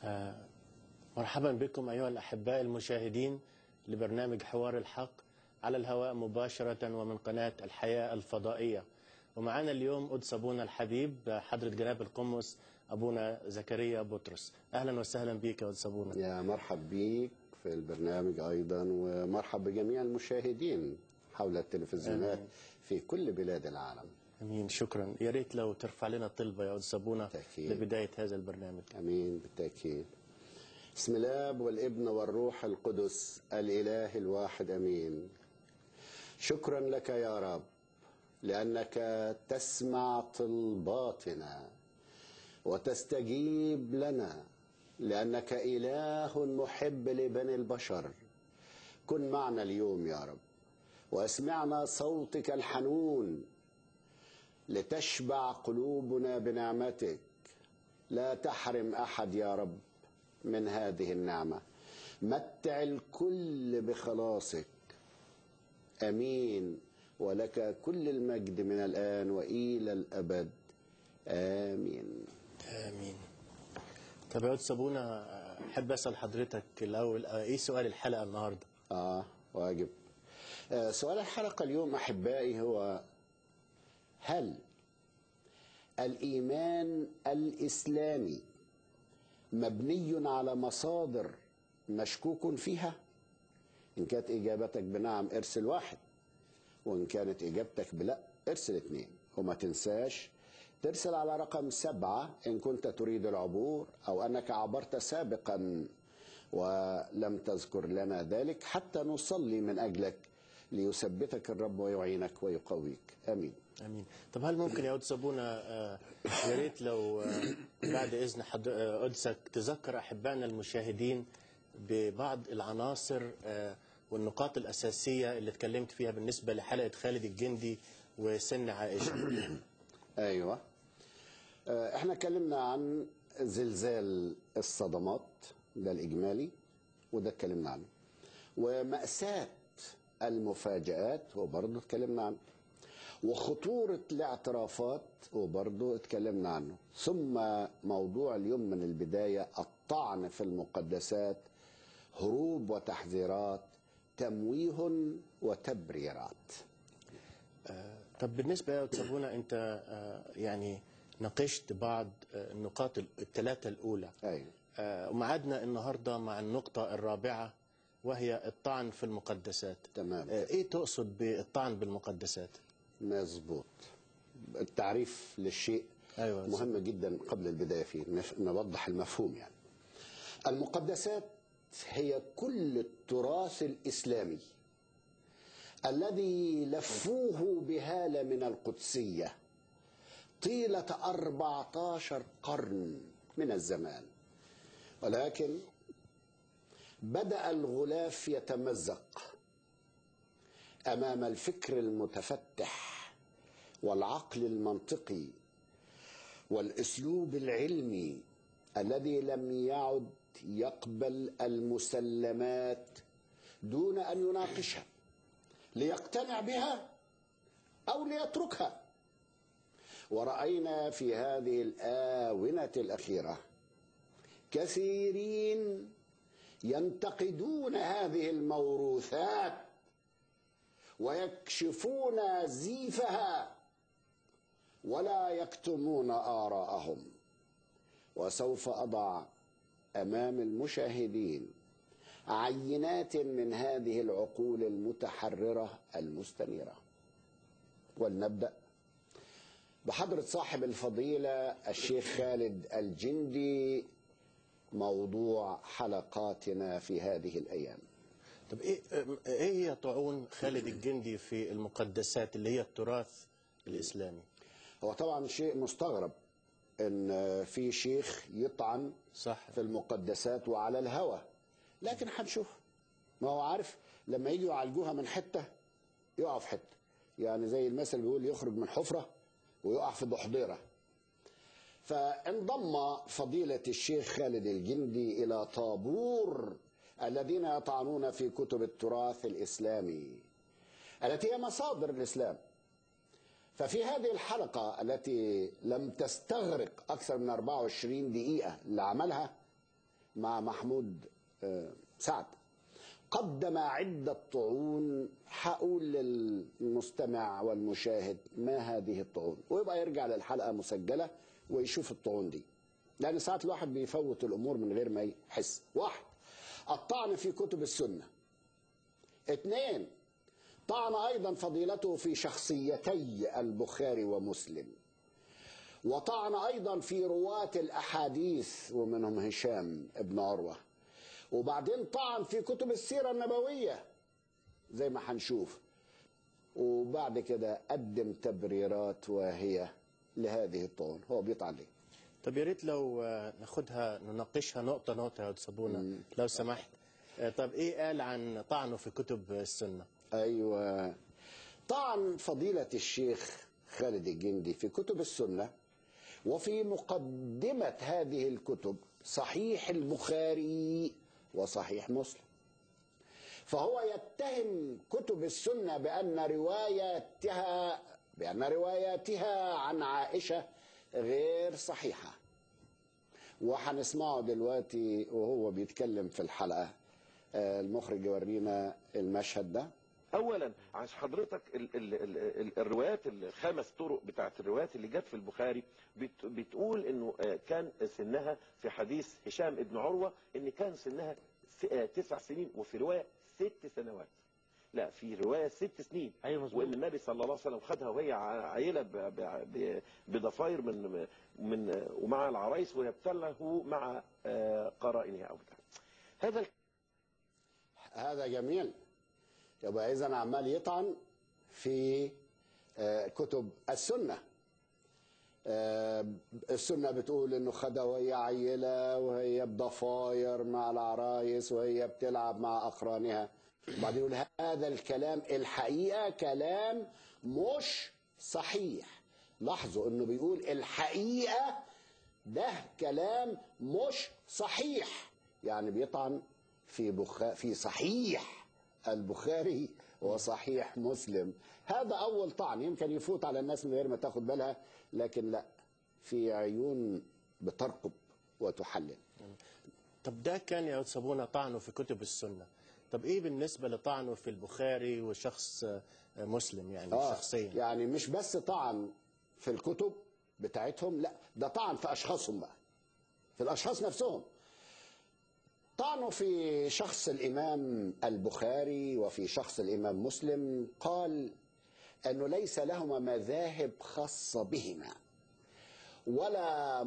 آه، مرحبا بكم أيها الأحباء المشاهدين لبرنامج حوار الحق على الهواء مباشرة ومن قناة الحياة الفضائية ومعنا اليوم قدس أبونا الحبيب حضرة جناب القمص أبونا زكريا بطرس أهلا وسهلا بك يا قدس أبونا يا مرحب بيك في البرنامج أيضا ومرحب بجميع المشاهدين حول التلفزيونات آمين. في كل بلاد العالم أمين شكرا يا ريت لو ترفع لنا طلبة يا قدس أبونا بالتأكيد. لبداية هذا البرنامج أمين بالتأكيد بسم الاب والابن والروح القدس الإله الواحد أمين شكرا لك يا رب لأنك تسمع طلباتنا وتستجيب لنا لأنك إله محب لبني البشر كن معنا اليوم يا رب واسمعنا صوتك الحنون لتشبع قلوبنا بنعمتك لا تحرم احد يا رب من هذه النعمه متع الكل بخلاصك امين ولك كل المجد من الان والى الابد امين آمين طب يا قدس أبونا أحب أسأل حضرتك الأول آه، إيه سؤال الحلقة النهاردة اه واجب آه سؤال الحلقه اليوم احبائي هو هل الايمان الاسلامي مبني على مصادر مشكوك فيها ان كانت اجابتك بنعم ارسل واحد وان كانت اجابتك بلا ارسل اثنين وما تنساش ترسل على رقم سبعة إن كنت تريد العبور أو أنك عبرت سابقا ولم تذكر لنا ذلك حتى نصلي من أجلك ليثبتك الرب ويعينك ويقويك آمين امين طب هل ممكن يا قدس ابونا آه، يا ريت لو آه، بعد اذن حض- آه، قدسك تذكر احبائنا المشاهدين ببعض العناصر آه، والنقاط الاساسيه اللي اتكلمت فيها بالنسبه لحلقه خالد الجندي وسن عائشه ايوه آه، احنا اتكلمنا عن زلزال الصدمات ده الاجمالي وده اتكلمنا عنه ومأساة المفاجآت وبرضه اتكلمنا عنه وخطورة الاعترافات وبرضه اتكلمنا عنه ثم موضوع اليوم من البداية الطعن في المقدسات هروب وتحذيرات تمويه وتبريرات طب بالنسبه يا قدس ابونا انت آه، يعني ناقشت بعض آه، النقاط الثلاثه الاولى ايوه آه، ومعادنا النهارده مع النقطه الرابعه وهي الطعن في المقدسات تمام آه، ايه تقصد بالطعن بالمقدسات مظبوط التعريف للشيء ايوه مهم جدا قبل البداية فيه نف- نوضح المفهوم يعني المقدسات هي كل التراث الإسلامي الذي لفوه بهالة من القدسية طيلة 14 قرن من الزمان ولكن بدأ الغلاف يتمزق أمام الفكر المتفتح والعقل المنطقي والاسلوب العلمي الذي لم يعد يقبل المسلمات دون ان يناقشها ليقتنع بها او ليتركها وراينا في هذه الاونه الاخيره كثيرين ينتقدون هذه الموروثات ويكشفون زيفها ولا يكتمون آراءهم وسوف أضع أمام المشاهدين عينات من هذه العقول المتحررة المستنيرة ولنبدأ بحضرة صاحب الفضيلة الشيخ خالد الجندي موضوع حلقاتنا في هذه الأيام طب ايه ايه هي طاعون خالد الجندي في المقدسات اللي هي التراث الاسلامي هو طبعا شيء مستغرب ان في شيخ يطعن صح في المقدسات وعلى الهوى لكن هنشوف ما هو عارف لما يجوا يعالجوها من حته يقع في حته يعني زي المثل بيقول يخرج من حفره ويقع في ضحضيره فانضم فضيله الشيخ خالد الجندي الى طابور الذين يطعنون في كتب التراث الاسلامي التي هي مصادر الاسلام ففي هذه الحلقة التي لم تستغرق أكثر من 24 دقيقة اللي عملها مع محمود آه، سعد قدم عدة طعون هقول للمستمع والمشاهد ما هذه الطعون ويبقى يرجع للحلقة مسجلة ويشوف الطعون دي لأن ساعات الواحد بيفوت الأمور من غير ما يحس واحد الطعن في كتب السنة اثنين طعن أيضا فضيلته في شخصيتي البخاري ومسلم وطعن أيضا في رواة الأحاديث ومنهم هشام ابن عروة وبعدين طعن في كتب السيرة النبوية زي ما هنشوف وبعد كده قدم تبريرات واهية لهذه الطعون هو بيطعن ليه طب يا ريت لو آه، ناخدها نناقشها نقطة نقطة يا أستاذ صابونة لو سمحت آه، طب إيه قال عن طعنه في كتب السنة؟ أيوة طعن فضيلة الشيخ خالد الجندي في كتب السنة وفي مقدمة هذه الكتب صحيح البخاري وصحيح مسلم فهو يتهم كتب السنة بأن رواياتها بأن رواياتها عن عائشة غير صحيحة وهنسمعه دلوقتي وهو بيتكلم في الحلقة آه، المخرج يورينا المشهد ده اولا عشان حضرتك ال ال ال ال الروايات الخمس طرق بتاعت الروايات اللي جت في البخاري بت بتقول انه آه، كان سنها في حديث هشام ابن عروه ان كان سنها س- آه، تسع سنين وفي روايه ست سنوات لا في روايه ست سنين أيوة مظبوط. وان النبي صلى الله عليه وسلم خدها وهي ع- عيله ب- ب- ب- بضفاير من من ومع العرايس وهي بتله مع آه، قرائنها او بتاع هذا ال- هذا جميل يبقى اذا عمال يطعن في آه، كتب السنه آه، السنه بتقول انه خدها وهي عيله وهي بضفاير مع العرايس وهي بتلعب مع اقرانها وبعدين يقول هذا الكلام الحقيقه كلام مش صحيح لاحظوا انه بيقول الحقيقه ده كلام مش صحيح يعني بيطعن في بخ... في صحيح البخاري وصحيح مسلم هذا اول طعن يمكن يفوت على الناس من غير ما تاخد بالها لكن لا في عيون بترقب وتحلل طب ده كان يا أستاذ صابونة طعنه في كتب السنة طب إيه بالنسبة لطعنه في البخاري وشخص آه، مسلم يعني آه شخصيا يعني مش بس طعن في الكتب بتاعتهم لا ده طعن في اشخاصهم بقى في الاشخاص نفسهم طعنوا في شخص الامام البخاري وفي شخص الامام مسلم قال انه ليس لهما مذاهب خاصه بهما ولا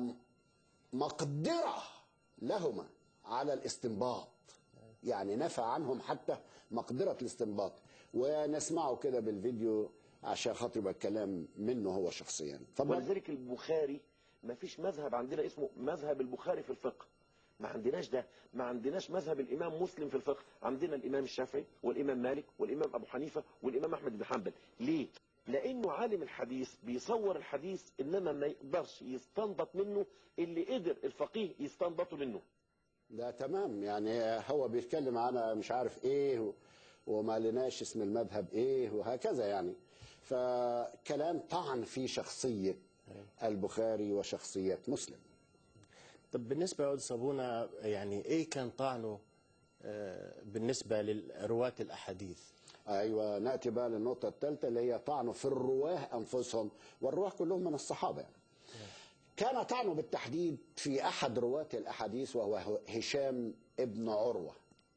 مقدره لهما على الاستنباط يعني نفى عنهم حتى مقدره الاستنباط ونسمعه كده بالفيديو عشان خاطر يبقى الكلام منه هو شخصيا اتفضل ولذلك البخاري ما فيش مذهب عندنا اسمه مذهب البخاري في الفقه ما عندناش ده ما عندناش مذهب الامام مسلم في الفقه عندنا الامام الشافعي والامام مالك والامام ابو حنيفه والامام احمد بن حنبل ليه لانه عالم الحديث بيصور الحديث انما ما يقدرش يستنبط منه اللي قدر الفقيه يستنبطه منه ده تمام يعني هو بيتكلم عن مش عارف ايه و- وما لناش اسم المذهب ايه وهكذا يعني فكلام طعن في شخصية البخاري وشخصية مسلم طب بالنسبة يا أستاذ صابونة يعني إيه كان طعنه آه، بالنسبة لرواة الأحاديث ايوه ناتي بقى للنقطة الثالثة اللي هي طعنه في الرواه انفسهم والرواه كلهم من الصحابة يعني. كان طعنه بالتحديد في احد رواة الاحاديث وهو هشام ابن عروة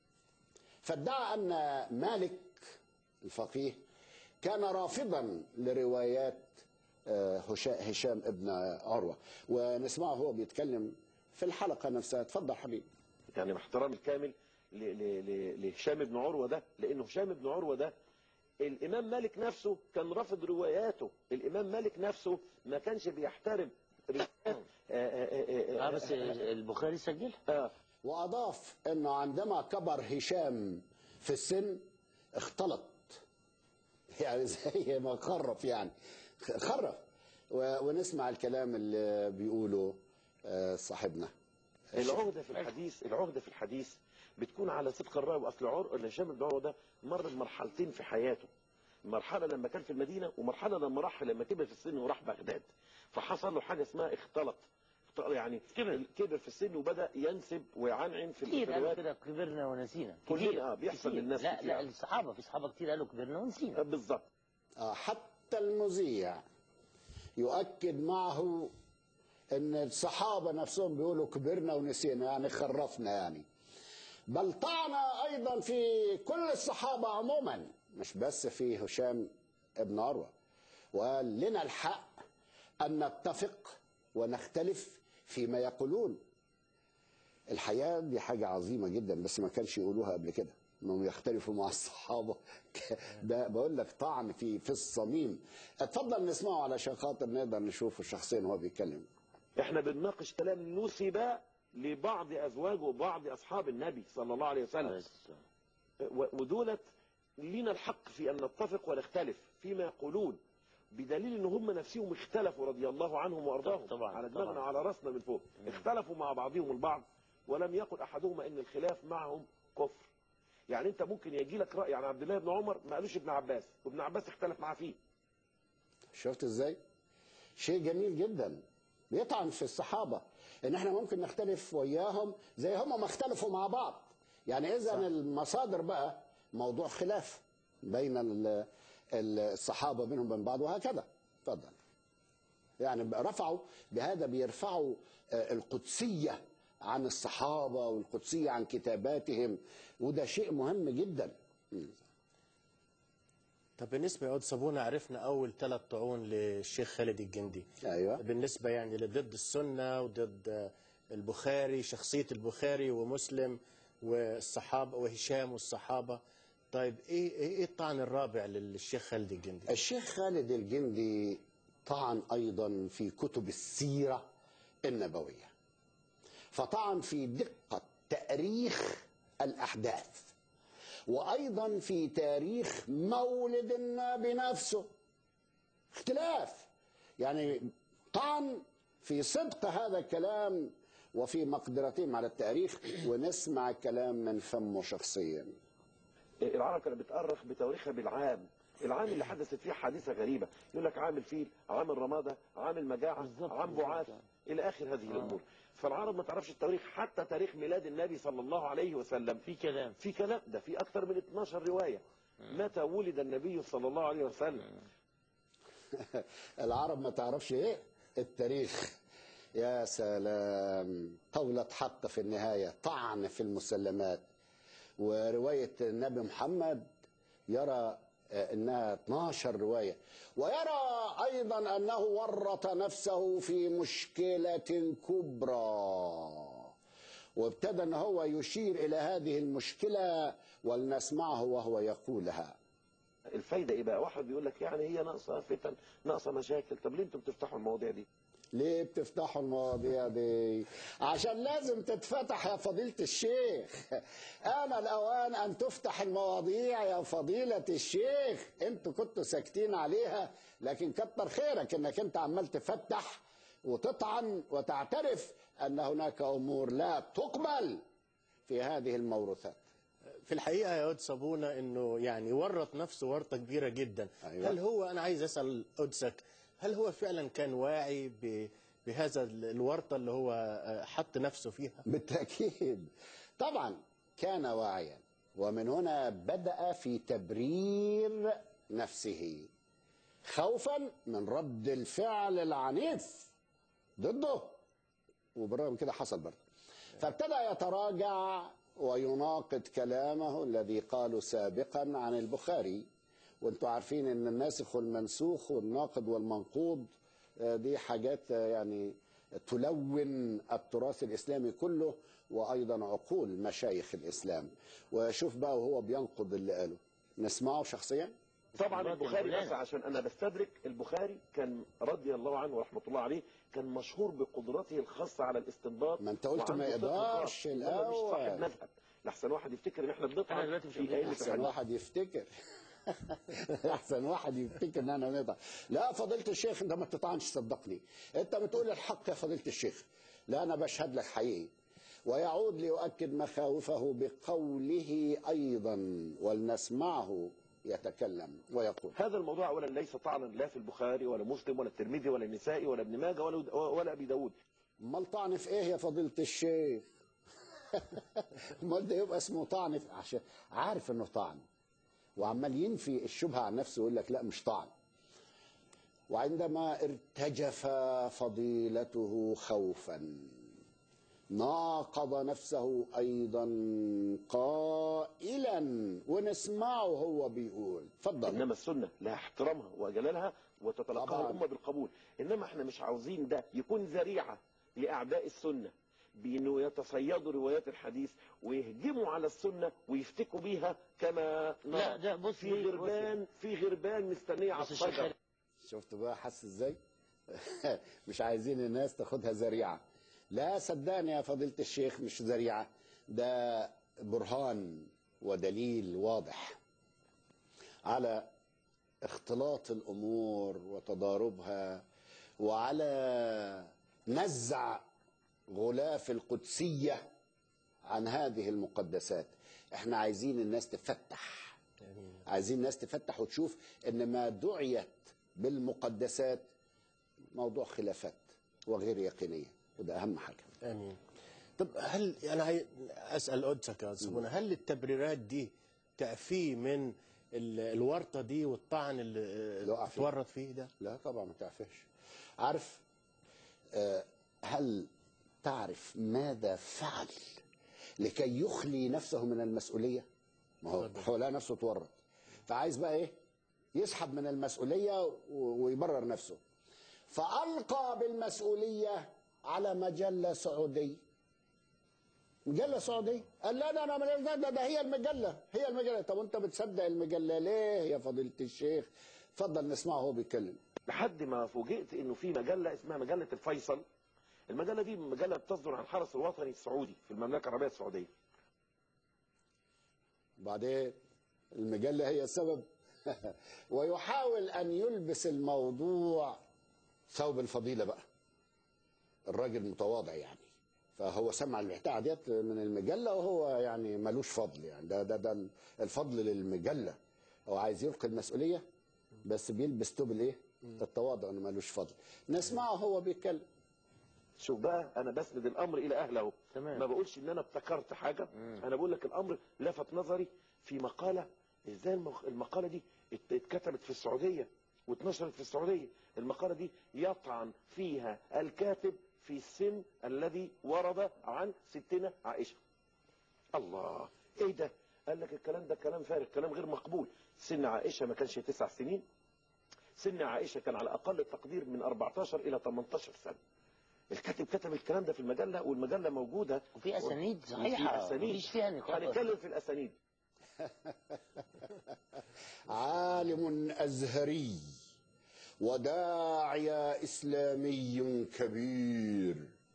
فادعى ان مالك الفقيه كان رافضا لروايات آه، هشا- هشام ابن عروة ونسمعه هو بيتكلم في الحلقة نفسها اتفضل حبيبي يعني باحترامي الكامل ل- ل- ل- لهشام بن عروه ده لانه هشام بن عروه ده الامام مالك نفسه كان رافض رواياته الامام مالك نفسه ما كانش بيحترم روايات آه، آه، آه، اه بس البخاري سجلها آه، وأضاف أنه عندما كبر هشام في السن اختلط يعني زي ما خرف يعني خرف و- ونسمع الكلام اللي بيقوله آه، صاحبنا العهده في الحديث العهده في الحديث بتكون على صدق الراوي اصل عر هشام بن عروه ده مر بمرحلتين في حياته مرحله لما كان في المدينه ومرحله لما راح لما كبر في السن وراح بغداد فحصل له حاجه اسمها اختلط يعني كبر. كبر في السن وبدا ينسب ويعنعن في كتير قالوا الروايات كده كبرنا ونسينا كلنا، كتير آه، بيحصل كتير. للناس لا كتير. لا الصحابه في صحابه كتير قالوا كبرنا ونسينا بالظبط آه، حتى المذيع يؤكد معه ان الصحابه نفسهم بيقولوا كبرنا ونسينا يعني خرفنا يعني بل طعن ايضا في كل الصحابه عموما مش بس في هشام ابن عروه وقال لنا الحق ان نتفق ونختلف فيما يقولون الحياة دي حاجة عظيمة جدا بس ما كانش يقولوها قبل كده انهم يختلفوا مع الصحابة ده بقول لك طعن في في الصميم اتفضل نسمعه علشان خاطر نقدر نشوفه شخصيا وهو بيتكلم احنا بنناقش كلام نسب لبعض ازواج وبعض اصحاب النبي صلى الله عليه وسلم و- ودولت لينا الحق في ان نتفق ونختلف فيما يقولون بدليل ان هم نفسهم اختلفوا رضي الله عنهم وارضاهم طبعاً، على دماغنا طبعاً. وعلى راسنا من فوق اختلفوا مع بعضهم البعض ولم يقل احدهما ان الخلاف معهم كفر يعني انت ممكن يجي لك راي عن عبد الله بن عمر ما قالوش ابن عباس وابن عباس اختلف معاه فيه شفت ازاي شيء جميل جدا بيطعن في الصحابة ان احنا ممكن نختلف وياهم زي هم ما اختلفوا مع بعض يعني اذا المصادر بقى موضوع خلاف بين ال- ال- الصحابة بينهم وبين بعض وهكذا اتفضل يعني بقى رفعوا بهذا بيرفعوا آه، القدسية عن الصحابة والقدسية عن كتاباتهم وده شيء مهم جدا طب بالنسبة يا أود صابونة عرفنا أول ثلاث طعون للشيخ خالد الجندي ايوه بالنسبة يعني لضد السنة وضد البخاري شخصية البخاري ومسلم والصحابة وهشام والصحابة طيب إيه إيه إيه الطعن الرابع للشيخ خالد الجندي؟ الشيخ خالد الجندي طعن ايضا في كتب السيره النبويه فطعن في دقه تاريخ الاحداث وايضا في تاريخ مولد النبي نفسه اختلاف يعني طعن في صدق هذا الكلام وفي مقدرتهم على التاريخ ونسمع الكلام من فمه شخصيا العرب كانت بتأرخ بتواريخها بالعام العام اللي حدثت فيه حادثة غريبة يقول لك عام الفيل عام الرمادة عام المجاعة بالظبط، عام بالظبط. بعاث إلى آخر هذه الأمور فالعرب ما تعرفش التواريخ حتى تاريخ ميلاد النبي صلى الله عليه وسلم في كلام في كلام ده في أكثر من 12 رواية متى ولد النبي صلى الله عليه وسلم العرب ما تعرفش ايه التاريخ يا سلام قولة حق في النهاية طعن في المسلمات ورواية النبي محمد يرى آه، انها 12 رواية ويرى ايضا انه ورط نفسه في مشكلة كبرى وابتدى ان هو يشير الى هذه المشكلة ولنسمعه وهو يقولها الفايدة إيه بقى واحد بيقول لك يعني هي ناقصة فتن ناقصة مشاكل طب ليه أنتم بتفتحوا المواضيع دي ليه بتفتحوا المواضيع دي عشان لازم تتفتح يا فضيلة الشيخ أنا الأوان أن تفتح المواضيع يا فضيلة الشيخ أنتوا كنتوا ساكتين عليها لكن كتر خيرك أنك أنت عمال تفتح وتطعن وتعترف أن هناك أمور لا تقبل في هذه الموروثات في الحقيقة يا أود صابونة إنه يعني ورط نفسه ورطة كبيرة جدا أيوة. هل هو أنا عايز أسأل أودسك هل هو فعلا كان واعي ب- بهذا الورطة اللي هو آه، حط نفسه فيها بالتأكيد طبعا كان واعيا ومن هنا بدأ في تبرير نفسه خوفا من رد الفعل العنيف ضده وبالرغم كده حصل برضه فابتدى يتراجع ويناقض كلامه الذي قاله سابقا عن البخاري وانتم عارفين ان الناسخ والمنسوخ والناقض والمنقوض آه، دي حاجات آه، يعني تلون التراث الاسلامي كله وايضا عقول مشايخ الاسلام وشوف بقى وهو بينقض اللي قاله نسمعه شخصيا طبعا مرات البخاري المولانا. بس عشان انا بستدرك البخاري كان رضي الله عنه ورحمه الله عليه كان مشهور بقدرته الخاصه على الاستنباط ما انت قلت ما وعنده فقه يقدرش خاص. هو مش صاحب الأول. مذهب لحسن واحد يفتكر ان احنا أنا بنطعن دلوقتي مش في قادر. ائمه احسن الحديث واحد يفتكر احسن واحد يفتكر ان انا نقطع لا فضيله الشيخ انت ما تطعنش صدقني انت بتقول الحق يا فضيله الشيخ لا انا بشهد لك حقيقي ويعود ليؤكد مخاوفه بقوله ايضا ولنسمعه يتكلم ويقول هذا الموضوع اولا ليس طعنا لا في البخاري ولا مسلم ولا الترمذي ولا النسائي ولا ابن ماجه ولا ولا ابي داود امال طعن في ايه يا فضيله الشيخ امال ده يبقى اسمه طعن في عشان عارف انه طعن وعمال ينفي الشبهه عن نفسه ويقول لك لا مش طعن وعندما ارتجف فضيلته خوفا ناقض نفسه ايضا قائلا ونسمعه هو بيقول اتفضل انما السنه لها احترامها وجلالها وتتلقاها طبعاً. الامه بالقبول انما احنا مش عاوزين ده يكون ذريعه لاعداء السنه بانه يتصيدوا روايات الحديث ويهجموا على السنه ويفتكوا بيها كما لا نرى. ده بص في ليه- غربان في غربان مستنيه على بص الشيخ الشجر خالد شفت بقى حس ازاي مش عايزين الناس تاخدها ذريعه لا صدقني يا فضيله الشيخ مش ذريعه ده برهان ودليل واضح على اختلاط الامور وتضاربها وعلى نزع غلاف القدسيه عن هذه المقدسات احنا عايزين الناس تفتح آمين. عايزين الناس تفتح وتشوف ان ما دعيت بالمقدسات موضوع خلافات وغير يقينيه وده اهم حاجه امين طب هل انا عاي- اسال قدسك يا سبونا هل التبريرات دي تأفيه من ال- الورطه دي والطعن اللي اللي وقع فيه. اتورط فيه ده؟ لا طبعا ما تعرفش عارف آه، هل تعرف ماذا فعل لكي يخلي نفسه من المسؤوليه ما هو هو لقى نفسه اتورط فعايز بقى ايه يسحب من المسؤوليه و- ويبرر نفسه فالقى بالمسؤوليه على مجله سعوديه مجله سعوديه قال لا ده انا ماليش دعوة، ده, ده هي المجله هي المجله طب وانت بتصدق المجله ليه يا فضيله الشيخ اتفضل نسمعه وهو بيتكلم لحد ما فوجئت انه في مجله اسمها مجله الفيصل المجله دي مجله بتصدر عن الحرس الوطني السعودي في المملكه العربيه السعوديه وبعدين المجلة هي السبب ويحاول أن يلبس الموضوع ثوب الفضيلة بقى الراجل متواضع يعني فهو سمع البتاعة ديت من المجلة وهو يعني ملوش فضل يعني ده ده ده الفضل للمجلة هو عايز يلقي المسؤولية بس بيلبس ثوب الايه؟ التواضع انه ملوش فضل نسمعه هو بيتكلم شوف بقى انا بسند الامر الى اهله تمام. ما بقولش ان انا ابتكرت حاجه انا بقول لك الامر لفت نظري في مقاله ازاي المق- المقاله دي ات- اتكتبت في السعوديه واتنشرت في السعوديه المقاله دي يطعن فيها الكاتب في السن الذي ورد عن ستنا عائشه الله ايه ده قال لك الكلام ده كلام فارغ كلام غير مقبول سن عائشه ما كانش تسع سنين سن عائشه كان على اقل التقدير من 14 الى 18 سنه الكاتب كتب الكلام ده في المجله والمجله موجوده وفي اسانيد وفي صحيحه أسانيد. مفيش فيها نقاش هنتكلم في الاسانيد عالم أزهري وداعية إسلامي كبير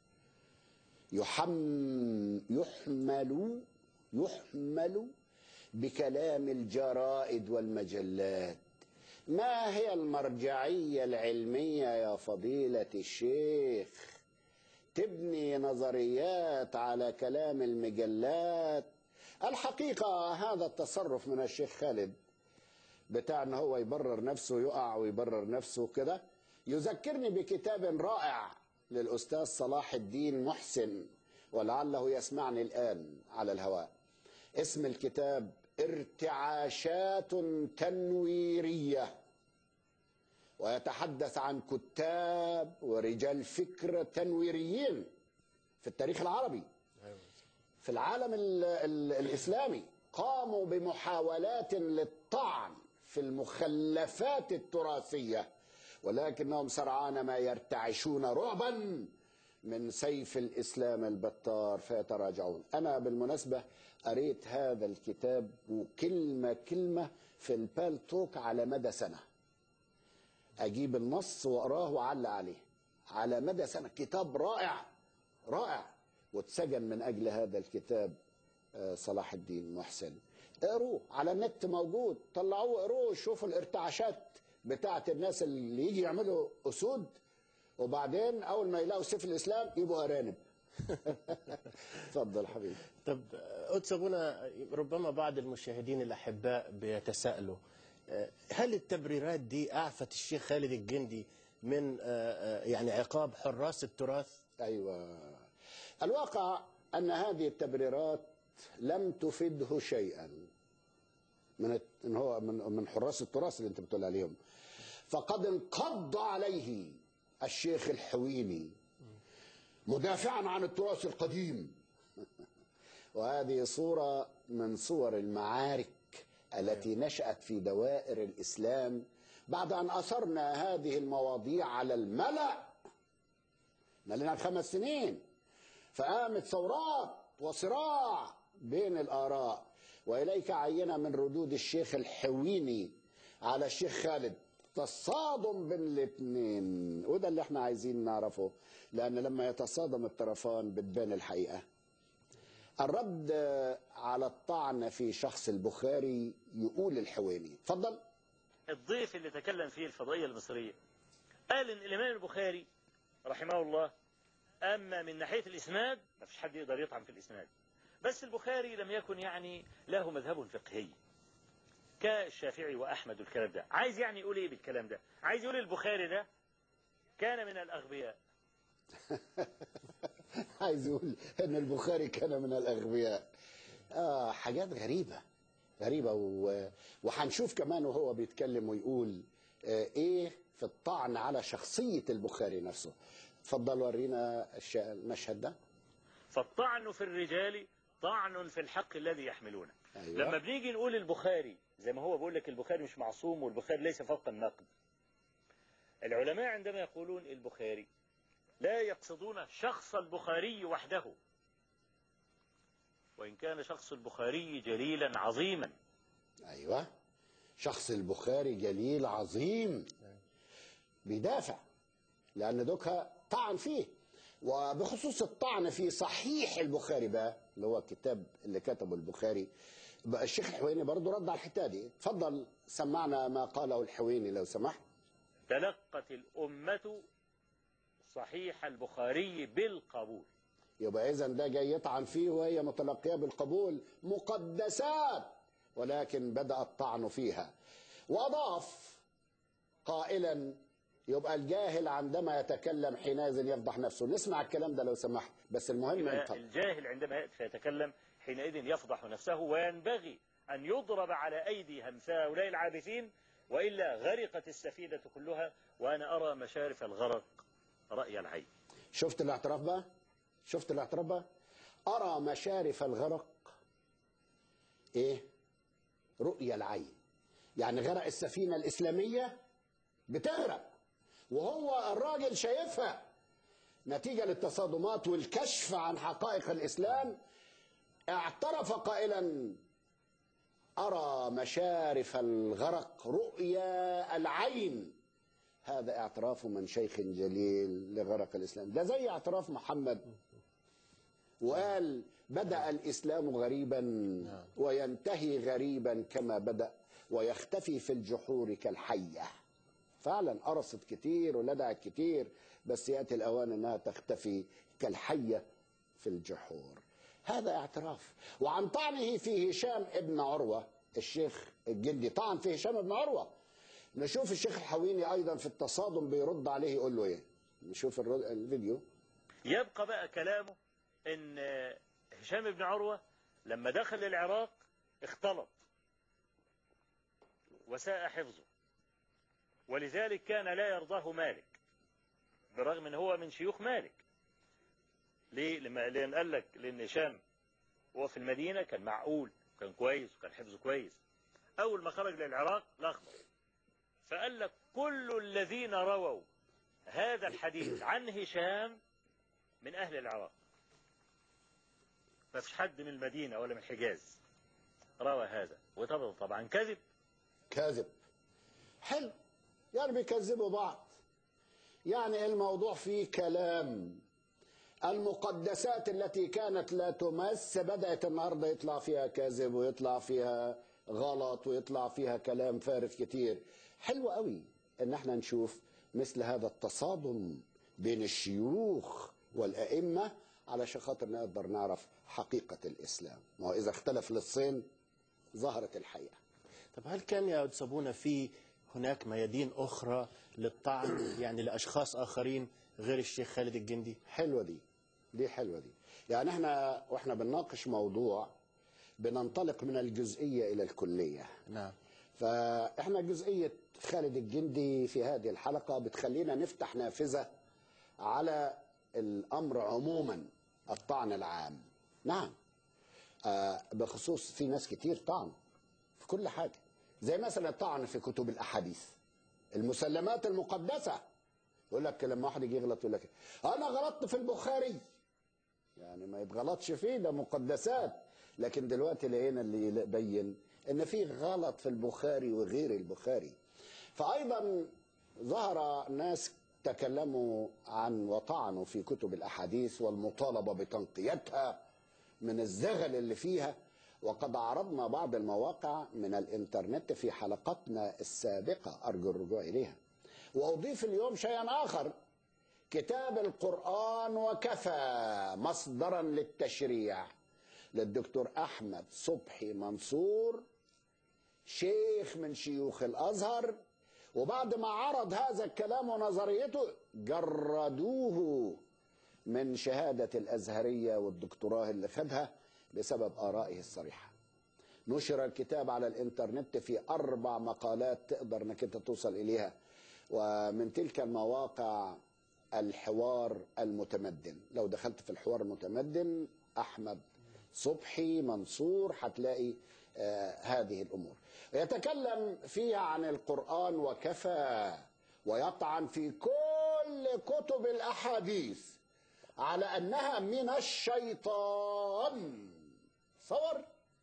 يحم يحمل يحمل بكلام الجرائد والمجلات ما هي المرجعية العلمية يا فضيلة الشيخ تبني نظريات على كلام المجلات الحقيقة هذا التصرف من الشيخ خالد بتاع ان هو يبرر نفسه يقع ويبرر نفسه كده يذكرني بكتاب رائع للاستاذ صلاح الدين محسن ولعله يسمعني الان على الهواء اسم الكتاب ارتعاشات تنويريه ويتحدث عن كتاب ورجال فكر تنويريين في التاريخ العربي في العالم ال ال الإسلامي قاموا بمحاولات للطعن في المخلفات التراثية ولكنهم سرعان ما يرتعشون رعبا من سيف الإسلام البتار فيتراجعون أنا بالمناسبة قريت هذا الكتاب وكلمة كلمة في البالتوك على مدى سنة أجيب النص وأقراه وأعلق عليه على مدى سنة كتاب رائع رائع واتسجن من أجل هذا الكتاب آه، صلاح الدين محسن اقروه على النت موجود طلعوه اقروه شوفوا الارتعاشات بتاعت الناس اللي يجي يعملوا أسود وبعدين أول ما يلاقوا سيف الإسلام يبقوا أرانب اتفضل حبيبي طب قدس ابونا ربما بعض المشاهدين الاحباء بيتساءلوا آه، هل التبريرات دي اعفت الشيخ خالد الجندي من آه، آه، يعني عقاب حراس التراث أيوة الواقع أن هذه التبريرات لم تفده شيئا من إن هو من من حراس التراث اللي أنت بتقول عليهم فقد انقض عليه الشيخ الحويني مدافعا عن التراث القديم وهذه صورة من صور المعارك التي نشأت في دوائر الإسلام بعد أن أثرنا هذه المواضيع على الملأ لنا خمس سنين فقامت ثورات وصراع بين الآراء وإليك عينة من ردود الشيخ الحويني على الشيخ خالد تصادم بين الاثنين وده اللي احنا عايزين نعرفه لأن لما يتصادم الطرفان بتبان الحقيقة الرد على الطعن في شخص البخاري يقول الحويني اتفضل الضيف اللي تكلم فيه الفضائية المصرية قال ان الامام البخاري رحمه الله اما من ناحية الاسناد ما فيش حد يقدر يطعن في الاسناد بس البخاري لم يكن يعني له مذهب فقهي كالشافعي واحمد والكلام ده عايز يعني يقول ايه بالكلام ده عايز يقول البخاري ده كان من الاغبياء عايز يقول ان البخاري كان من الاغبياء اه حاجات غريبه غريبه و... وهنشوف كمان وهو بيتكلم ويقول آه ايه في الطعن على شخصيه البخاري نفسه اتفضل ورينا الش... المشهد ده فالطعن في الرجال طعن في الحق الذي يحملونه أيوة. لما بنيجي نقول البخاري زي ما هو بيقول لك البخاري مش معصوم والبخاري ليس فوق النقد العلماء عندما يقولون البخاري لا يقصدون شخص البخاري وحده وإن كان شخص البخاري جليلا عظيما ايوه شخص البخاري جليل عظيم بيدافع لان دوكها طعن فيه وبخصوص الطعن في صحيح البخاري بقى اللي هو الكتاب اللي كتبه البخاري بقى الشيخ الحويني برضه رد على الحته دي اتفضل سمعنا ما قاله الحويني لو سمحت تلقت الأمة صحيح البخاري بالقبول يبقى اذا ده جاي يطعن فيه وهي متلقيه بالقبول مقدسات ولكن بدا الطعن فيها واضاف قائلا يبقى الجاهل عندما يتكلم حينئذ يفضح نفسه نسمع الكلام ده لو سمحت بس المهم يبقى انت الجاهل عندما يأتي فيتكلم حينئذ يفضح نفسه وينبغي أن يضرب على أيدي همساء هؤلاء العابثين وإلا غرقت السفينة كلها وأنا أرى مشارف الغرق رأي العين شفت الاعتراف بقى شفت الاعتراف بقى ارى مشارف الغرق ايه رؤيا العين يعني غرق السفينه الاسلاميه بتغرق وهو الراجل شايفها نتيجه للتصادمات والكشف عن حقائق الاسلام اعترف قائلا ارى مشارف الغرق رؤيا العين هذا اعتراف من شيخ جليل لغرق الاسلام ده زي اعتراف محمد وقال بدا الاسلام غريبا وينتهي غريبا كما بدا ويختفي في الجحور كالحيه فعلا قرصت كتير ولدعت كتير بس ياتي الاوان انها تختفي كالحيه في الجحور هذا اعتراف وعن طعنه في هشام ابن عروه الشيخ الجندي طعن في هشام ابن عروه نشوف الشيخ الحويني ايضا في التصادم بيرد عليه يقول له ايه نشوف الرد- الفيديو يبقى بقى كلامه ان هشام بن عروة لما دخل العراق اختلط وساء حفظه ولذلك كان لا يرضاه مالك برغم ان هو من شيوخ مالك ليه لما لان قال لك لان هشام هو في المدينة كان معقول وكان كويس وكان حفظه كويس اول ما خرج للعراق لخبط فقال لك كل الذين رووا هذا الحديث عن هشام من أهل العراق ما فيش حد من المدينة ولا من الحجاز روى هذا وطبعا طبعا كذب كاذب حلو يعني بيكذبوا بعض يعني الموضوع فيه كلام المقدسات التي كانت لا تمس بدأت النهاردة يطلع فيها كذب ويطلع فيها غلط ويطلع فيها كلام فارغ كتير حلو قوي ان احنا نشوف مثل هذا التصادم بين الشيوخ والأئمة علشان خاطر نقدر نعرف حقيقة الإسلام ما هو إذا اختلف للصين ظهرت الحقيقة طب هل كان يا أستاذ صابونة في هناك ميادين أخرى للطعن يعني لأشخاص آخرين غير الشيخ خالد الجندي حلوه دي دي حلوه دي يعني احنا واحنا بنناقش موضوع بننطلق من الجزئيه الى الكليه نعم فاحنا جزئيه خالد الجندي في هذه الحلقه بتخلينا نفتح نافذه على الامر عموما الطعن العام نعم آه بخصوص في ناس كتير طعن في كل حاجه زي مثلا الطعن في كتب الاحاديث المسلمات المقدسه يقول لك لما واحد يجي يغلط يقول لك انا غلطت في البخاري يعني ما يتغلطش فيه ده مقدسات لكن دلوقتي لقينا اللي يبين ان في غلط في البخاري وغير البخاري فايضا ظهر ناس تكلموا عن وطعنوا في كتب الاحاديث والمطالبه بتنقيتها من الزغل اللي فيها وقد عرضنا بعض المواقع من الانترنت في حلقتنا السابقه ارجو الرجوع اليها واضيف اليوم شيئا اخر كتاب القرآن وكفى مصدرا للتشريع للدكتور أحمد صبحي منصور شيخ من شيوخ الأزهر وبعد ما عرض هذا الكلام ونظريته جردوه من شهادة الأزهرية والدكتوراه اللي خدها بسبب آرائه الصريحة نشر الكتاب على الانترنت في أربع مقالات تقدر أنك أنت توصل إليها ومن تلك المواقع الحوار المتمدن لو دخلت في الحوار المتمدن أحمد صبحي منصور هتلاقي آه هذه الأمور يتكلم فيها عن القرآن وكفى ويطعن في كل كتب الأحاديث على أنها من الشيطان صور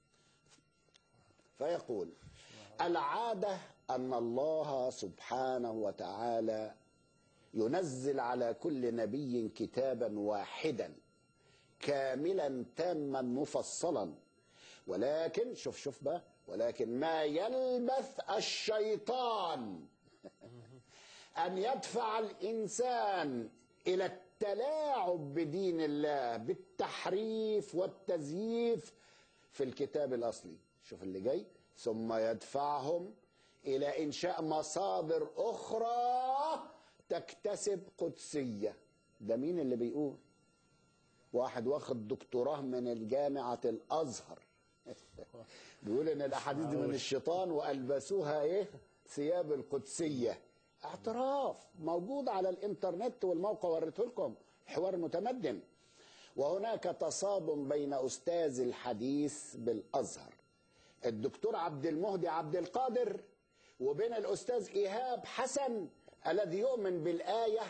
فيقول العادة أن الله سبحانه وتعالى ينزل على كل نبي كتابا واحدا كاملا تاما مفصلا ولكن شوف شوف بقى ولكن ما يلبث الشيطان أن يدفع الإنسان إلى التلاعب بدين الله بالتحريف والتزييف في الكتاب الأصلي شوف اللي جاي ثم يدفعهم إلى إنشاء مصادر أخرى تكتسب قدسية ده مين اللي بيقول واحد واخد دكتوراه من الجامعة الأزهر بيقول إن الأحاديث دي من الشيطان وألبسوها إيه ثياب القدسية اعتراف موجود على الإنترنت والموقع وريته لكم حوار متمدن وهناك تصادم بين أستاذ الحديث بالأزهر الدكتور عبد المهدي عبد القادر وبين الأستاذ إيهاب حسن الذي يؤمن بالآية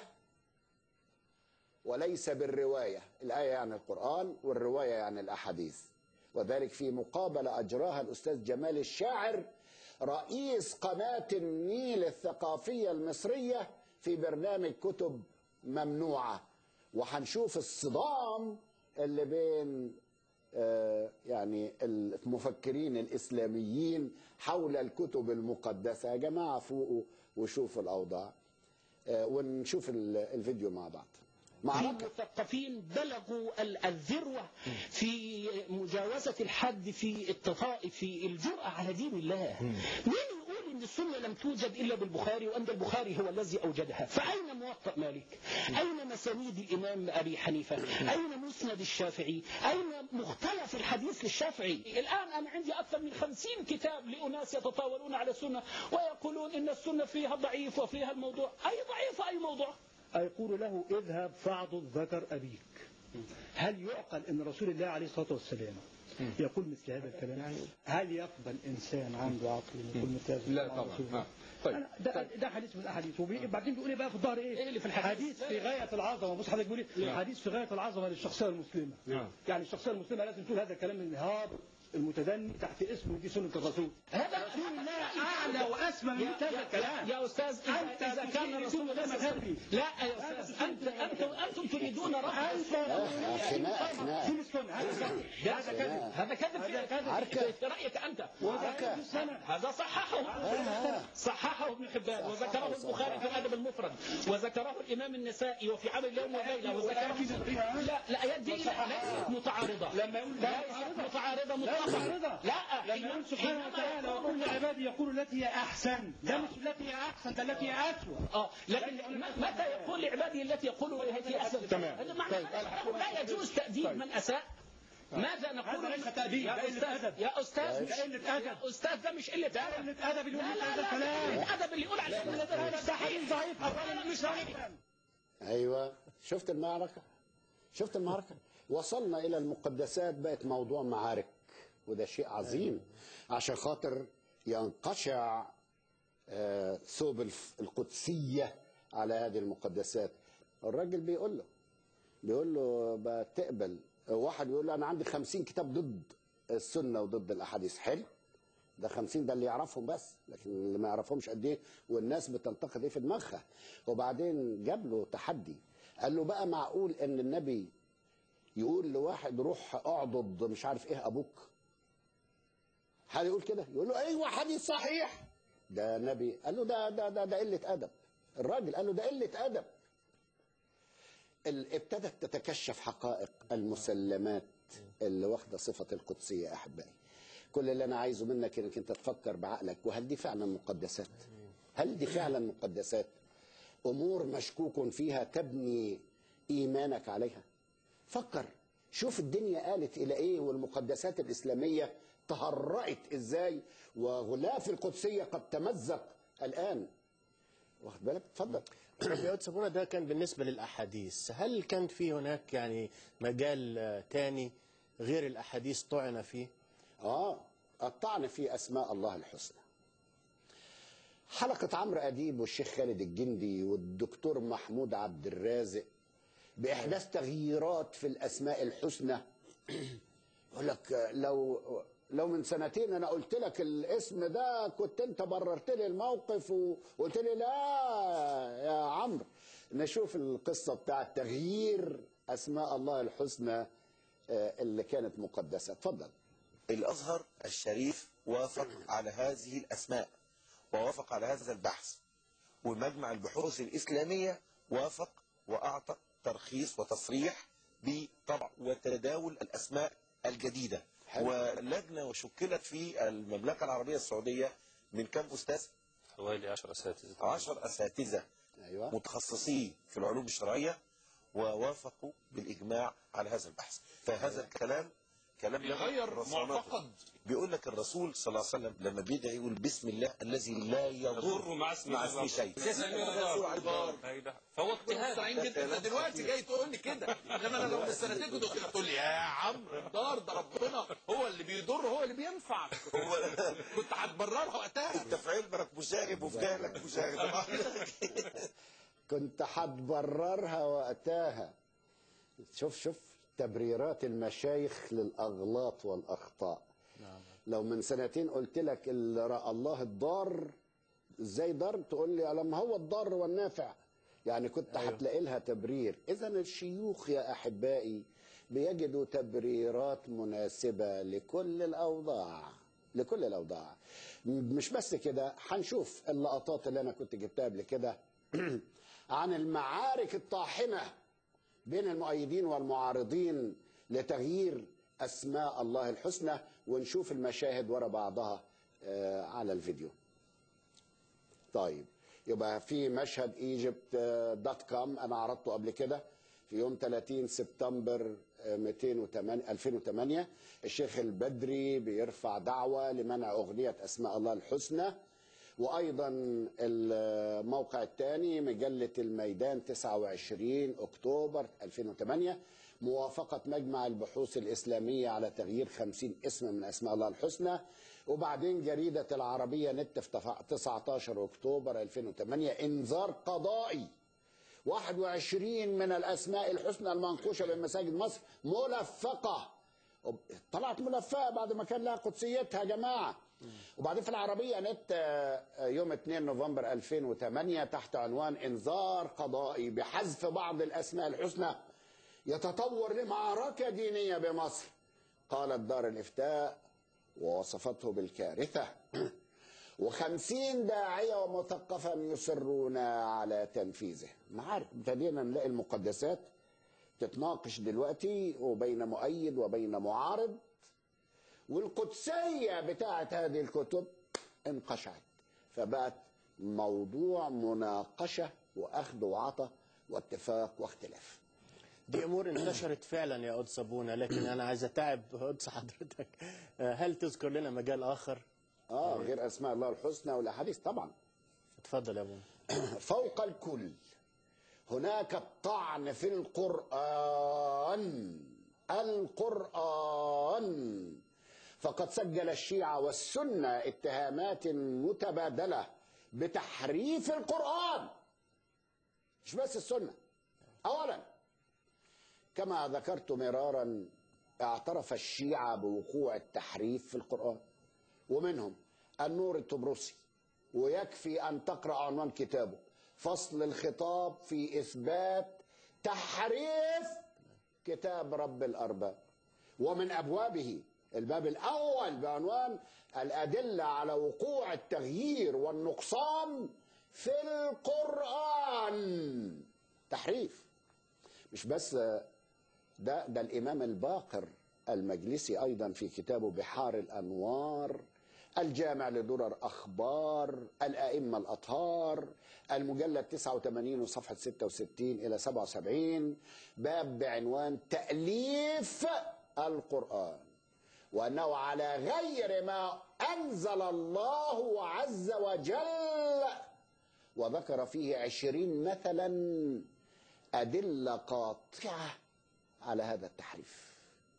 وليس بالرواية الآية يعني القرآن والرواية يعني الأحاديث وذلك في مقابلة أجراها الأستاذ جمال الشاعر رئيس قناة النيل الثقافية المصرية في برنامج كتب ممنوعة وهنشوف الصدام اللي بين آه يعني المفكرين الإسلاميين حول الكتب المقدسة يا جماعة فوقوا وشوفوا الأوضاع آه ونشوف الفيديو مع بعض في معركة المثقفين بلغوا ال- الذروة في مجاوزة الحد في التطاء في الجرأة على دين الله مين يقول ان السنة لم توجد الا بالبخاري وان البخاري هو الذي اوجدها فاين موطأ مالك اين مسانيد الامام ابي حنيفة اين مسند الشافعي اين مختلف الحديث للشافعي الان انا عندي اكثر من خمسين كتاب لاناس يتطاولون على السنة ويقولون ان السنة فيها ضعيف وفيها الموضوع اي ضعيف اي موضوع أيقول له اذهب فاعضد ذكر أبيك هل يعقل أن رسول الله عليه الصلاة والسلام يقول مثل هذا الكلام هل يقبل إنسان عنده عقل يقول مثل هذا لا الكلام طبعا رسول الله؟ آه. طيب ده ده حديث من الاحاديث وبعدين بيقول ايه بقى في الظهر ايه؟ إيه اللي في الحديث؟ حديث في غايه العظمه بص حضرتك بيقول ايه؟ حديث في غايه العظمه للشخصيه المسلمه نعم. يعني الشخصيه المسلمه لازم تقول هذا الكلام الانهار المتدني تحت اسم دي سنه الرسول هذا رسول الله اعلى واسمى من يا, هذا الكلام يا, يا استاذ أنت اذا كان تشير رسول الله إلى صلى الله عليه مذهبي. وسلم لا يا استاذ انت انتم انتم تريدون رفع خناقة خناقة فين السنه؟ هذا كذب. هذا كذب هذا كذب هذا في- كذب. عركة. في رايك انت عركة. هذا صححه صححه ابن حبان وذكره البخاري في الادب المفرد وذكره الامام النسائي وفي عمل اليوم والليله وذكره لا لا يدي ليست متعارضه لما يقول ليست متعارضه مطلقا متعارضة. لا لما يقول سبحانه وتعالى وكل لعبادي يقول التي هي احسن ده مش التي هي احسن ده التي هي اسوء اه لكن م- متى يقول لعبادي التي يقول التي احسن تمام. هذا معنى طيب. أنه لا يجوز تأديب من اساء ماذا نقول هذا ليس تأديب، يا ده قلة استاذ أدب. يا استاذ ده قلة أدب. يا استاذ ده مش قله ده قلة ادب اللي لا يقول لا هذا لا الكلام قلة ادب اللي يقول على قلة ادب ده حديث ضعيف اولا مش ضعيف ايوه شفت المعركه شفت المعركه وصلنا الى المقدسات بقت موضوع معارك وده شيء عظيم عشان خاطر ينقشع آه، ثوب الف- القدسيه على هذه المقدسات الراجل بيقول له بيقول له بتقبل واحد بيقول له انا عندي خمسين كتاب ضد السنه وضد الاحاديث حلو ده خمسين ده اللي يعرفهم بس لكن اللي ما يعرفهمش قد ايه والناس بتنتقد ايه في دماغها وبعدين جاب له تحدي قال له بقى معقول ان النبي يقول لواحد روح اعضد مش عارف ايه ابوك حد يقول كده يقول له ايوه حديث صحيح ده نبي قال له ده ده ده, ده قله ادب الراجل قال له ده قله ادب ال- ابتدت تتكشف حقائق المسلمات اللي واخده صفه القدسيه يا احبائي كل اللي انا عايزه منك انك انت تفكر بعقلك وهل دي فعلا مقدسات هل دي فعلا مقدسات امور مشكوك فيها تبني ايمانك عليها فكر شوف الدنيا قالت الى ايه والمقدسات الاسلاميه تهرأت ازاي وغلاف القدسيه قد تمزق الان واخد بالك اتفضل طب يا أستاذ سابونا ده كان بالنسبة للأحاديث هل كان في هناك يعني مجال آه، تاني غير الأحاديث طعن فيه اه الطعن في اسماء الله الحسنى حلقة عمرو أديب والشيخ خالد الجندي والدكتور محمود عبد الرازق بإحداث تغييرات في الأسماء الحسنى يقول لك لو لو من سنتين أنا قلت لك الاسم ده كنت أنت بررت لي الموقف وقلت لي لا يا عمرو نشوف القصة بتاعة تغيير أسماء الله الحسنى آه، اللي كانت مقدسة اتفضل الأزهر الشريف وافق على هذه الأسماء ووافق على هذا البحث ومجمع البحوث الإسلامية وافق وأعطى ترخيص وتصريح بطبع وتداول الأسماء الجديدة حلو. ولجنة وشكلت في المملكة العربية السعودية من كم أستاذ؟ حوالي 10 اساتذه عشر أساتذة أيوه متخصصين في العلوم الشرعية ووافقوا بالإجماع على هذا البحث فهذا الكلام كلام بيغير معتقد بيقول لك الرسول صلى الله عليه وسلم لما بيدعي يقول بسم الله الذي لا يضر مع اسم مع اسم شيء فهو مستعين اجتهاد جدا انت دلوقتي جاي تقول لي كده انما انا لو من سنتين كنت قلت لك تقول لي يا عمرو الدار ده ربنا هو اللي بيضر هو اللي بينفع كنت هتبررها وقتها انت في علمك مشاغب وفي جهلك مشاغب كنت هتبررها وقتها شوف شوف تبريرات المشايخ للأغلاط والأخطاء لو من سنتين قلت لك اللي رأى الله الضار ازاي ضار تقول لي لما هو الضار والنافع يعني كنت أيوه. هتلاقي لها تبرير اذا الشيوخ يا احبائي بيجدوا تبريرات مناسبه لكل الاوضاع لكل الاوضاع م- مش بس كده هنشوف اللقطات اللي انا كنت جبتها قبل كده عن المعارك الطاحنه بين المؤيدين والمعارضين لتغيير اسماء الله الحسنى ونشوف المشاهد ورا بعضها آه، على الفيديو طيب يبقى في مشهد ايجيبت دوت كوم انا عرضته قبل كده في يوم 30 سبتمبر آه، 208 2008 الشيخ البدري بيرفع دعوة لمنع أغنية أسماء الله الحسنى وأيضا الموقع الثاني مجلة الميدان 29 أكتوبر 2008 موافقة مجمع البحوث الإسلامية على تغيير 50 اسم من أسماء الله الحسنى وبعدين جريدة العربية نت في تف- 19 أكتوبر 2008 إنذار قضائي 21 من الأسماء الحسنى المنقوشة بمساجد مصر ملفقة طلعت ملفقة بعد ما كان لها قدسيتها يا جماعة وبعدين في العربية نت آه، يوم 2 نوفمبر 2008 تحت عنوان إنذار قضائي بحذف بعض الأسماء الحسنى يتطور لمعركة دينية بمصر قالت دار الإفتاء ووصفته بالكارثة وخمسين داعية ومثقفا يصرون على تنفيذه معارك ابتدينا نلاقي المقدسات تتناقش دلوقتي وبين مؤيد وبين معارض والقدسية بتاعت هذه الكتب انقشعت فبقت موضوع مناقشة وأخذ وعطى واتفاق واختلاف دي امور انتشرت فعلا يا قدس ابونا لكن انا عايز اتعب قدس حضرتك آه، هل تذكر لنا مجال اخر اه غير اسماء الله الحسنى والاحاديث طبعا اتفضل يا ابونا فوق الكل هناك الطعن في القرآن القرآن فقد سجل الشيعة والسنة اتهامات متبادلة بتحريف القرآن مش بس السنة أولا كما ذكرت مرارا اعترف الشيعة بوقوع التحريف في القرآن ومنهم النور الطبرسي ويكفي أن تقرأ عنوان كتابه فصل الخطاب في إثبات تحريف كتاب رب الأرباب ومن أبوابه الباب الأول بعنوان الأدلة على وقوع التغيير والنقصان في القرآن تحريف مش بس ده ده الإمام الباقر المجلسي أيضا في كتابه بحار الأنوار الجامع لدرر أخبار الأئمة الأطهار المجلد 89 وصفحة 66 إلى 77 باب بعنوان تأليف القرآن وأنه على غير ما أنزل الله عز وجل وذكر فيه عشرين مثلا أدلة قاطعة على هذا التحريف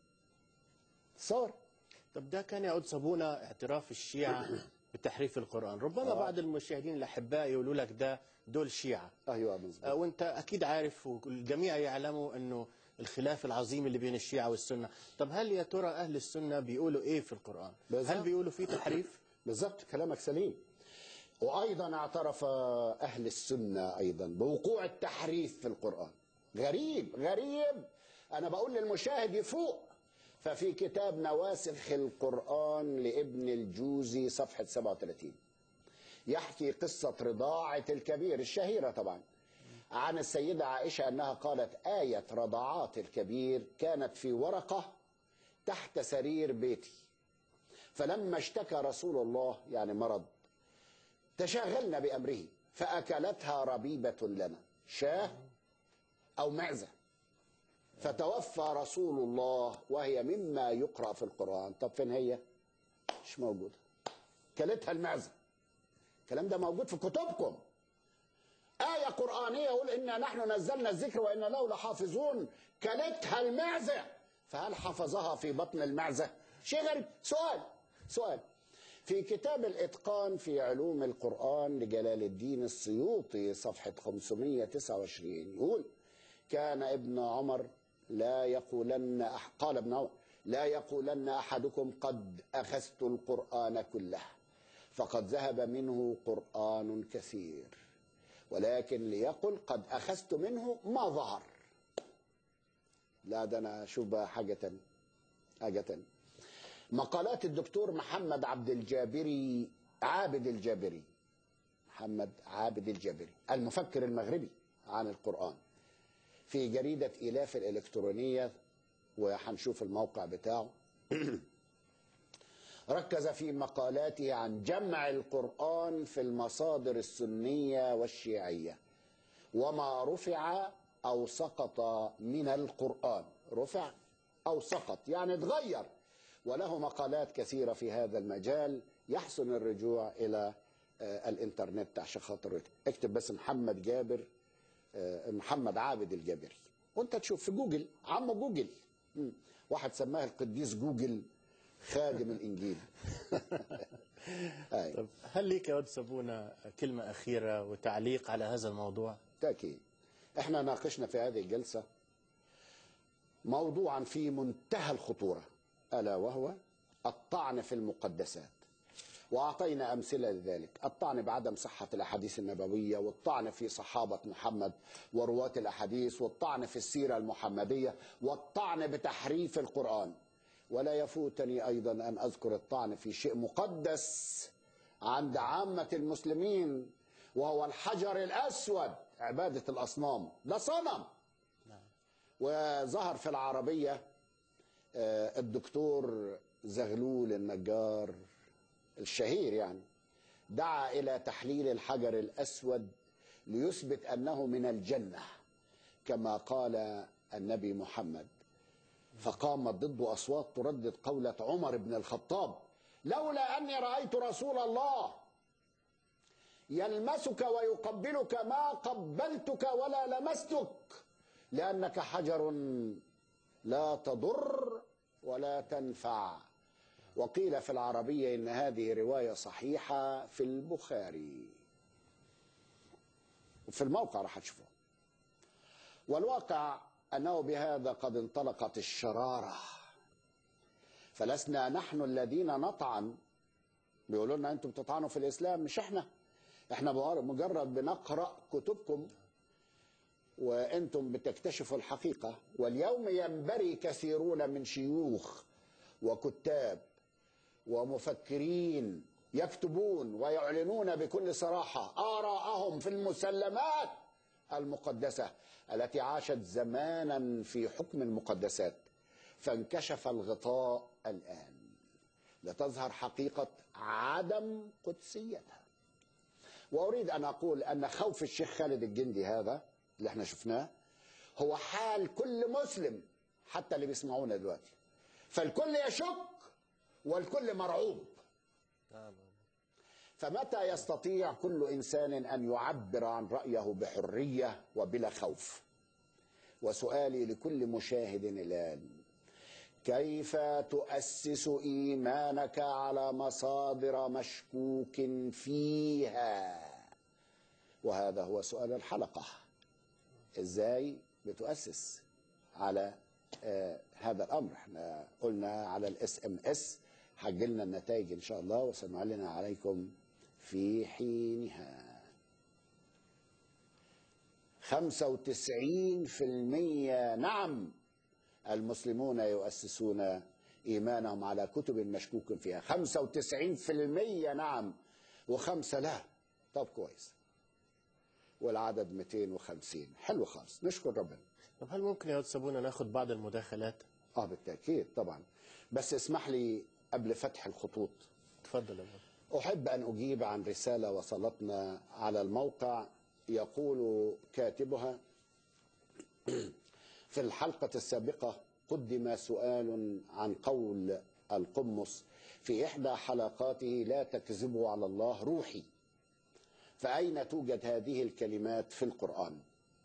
صار طب ده كان يا قدس ابونا اعتراف الشيعة بتحريف القرآن ربما آه. بعض المشاهدين الأحباء يقولوا لك ده دول شيعة أيوة مظبوط آه، وانت اكيد عارف والجميع يعلموا انه الخلاف العظيم اللي بين الشيعة والسنة طب هل يا ترى اهل السنة بيقولوا ايه في القرآن بالظبط. هل بيقولوا فيه تحريف بالضبط كلامك سليم وأيضا اعترف أهل السنة أيضا بوقوع التحريف في القرآن غريب غريب أنا بقول للمشاهد يفوق ففي كتاب نواسخ القرآن لابن الجوزي صفحة 37 يحكي قصة رضاعة الكبير الشهيرة طبعا عن السيدة عائشة أنها قالت آية رضاعات الكبير كانت في ورقة تحت سرير بيتي فلما اشتكى رسول الله يعني مرض تشاغلنا بأمره فأكلتها ربيبة لنا شاه أو معزة فتوفى رسول الله وهي مما يقرأ في القرآن طب فين هي مش موجودة كلتها المعزة الكلام ده موجود في كتبكم آية قرآنية يقول إنا نحن نزلنا الذكر وإنا له لحافظون كلتها المعزة فهل حفظها في بطن المعزة شيء غريب سؤال سؤال في كتاب الإتقان في علوم القرآن لجلال الدين السيوطي صفحة 529 يقول كان ابن عمر لا يقولن أح... قال ابن عمر لا يقولن أحدكم قد أخذت القرآن كله فقد ذهب منه قرآن كثير ولكن ليقل قد أخذت منه ما ظهر لا ده أنا أشوف بقى حاجة تانية حاجة تانية مقالات الدكتور محمد عبد الجابري عابد الجابري محمد عابد الجابري المفكر المغربي عن القرآن في جريدة إلاف الإلكترونية وهنشوف الموقع بتاعه ركز في مقالاته عن جمع القرآن في المصادر السنية والشيعية وما رفع أو سقط من القرآن رفع أو سقط يعني اتغير وله مقالات كثيرة في هذا المجال يحسن الرجوع إلى آه، الإنترنت عشان خاطر اكتب بس محمد جابر آه، محمد عابد الجابري وانت تشوف في جوجل عم جوجل مم. واحد سماه القديس جوجل خادم الإنجيل أي. طب هل ليك يا قدس ابونا كلمة أخيرة وتعليق على هذا الموضوع تأكيد احنا ناقشنا في هذه الجلسة موضوعا في منتهى الخطورة ألا وهو الطعن في المقدسات وأعطينا أمثلة لذلك الطعن بعدم صحة الأحاديث النبوية والطعن في صحابة محمد ورواة الأحاديث والطعن في السيرة المحمدية والطعن بتحريف القرآن ولا يفوتني أيضا أن أذكر الطعن في شيء مقدس عند عامة المسلمين وهو الحجر الأسود عبادة الأصنام ده صنم وظهر في العربية آه، الدكتور زغلول النجار الشهير يعني دعا إلى تحليل الحجر الأسود ليثبت أنه من الجنة كما قال النبي محمد فقامت ضده أصوات تردد قولة عمر بن الخطاب لولا أني رأيت رسول الله يلمسك ويقبلك ما قبلتك ولا لمستك لأنك حجر لا تضر ولا تنفع وقيل في العربية إن هذه رواية صحيحة في البخاري في الموقع راح تشوفوه والواقع أنه بهذا قد انطلقت الشرارة فلسنا نحن الذين نطعن بيقولوا لنا أنتم بتطعنوا في الإسلام مش إحنا إحنا مجرد بنقرأ كتبكم وأنتم بتكتشفوا الحقيقة واليوم ينبري كثيرون من شيوخ وكتاب ومفكرين يكتبون ويعلنون بكل صراحة آراءهم في المسلمات المقدسة التي عاشت زمانا في حكم المقدسات فانكشف الغطاء الآن لتظهر حقيقة عدم قدسيتها وأريد أن أقول أن خوف الشيخ خالد الجندي هذا اللي احنا شفناه هو حال كل مسلم حتى اللي بيسمعونا دلوقتي فالكل يشك والكل مرعوب فمتى يستطيع كل انسان ان يعبر عن رايه بحريه وبلا خوف وسؤالي لكل مشاهد الان كيف تؤسس ايمانك على مصادر مشكوك فيها وهذا هو سؤال الحلقه ازاي بتؤسس على آه هذا الامر احنا قلنا على الاس ام اس هتجيلنا النتائج ان شاء الله وسنعلن عليكم في حينها 95% نعم المسلمون يؤسسون ايمانهم على كتب مشكوك فيها 95% نعم وخمسه لا طب كويس والعدد 250 حلو خالص نشكر ربنا طب هل ممكن يا أستاذ سابونا ناخد بعض المداخلات؟ اه بالتاكيد طبعا بس اسمح لي قبل فتح الخطوط تفضل يا أبو. احب ان اجيب عن رساله وصلتنا على الموقع يقول كاتبها في الحلقه السابقه قدم سؤال عن قول القمص في احدى حلقاته لا تكذبوا على الله روحي فأين توجد هذه الكلمات في القرآن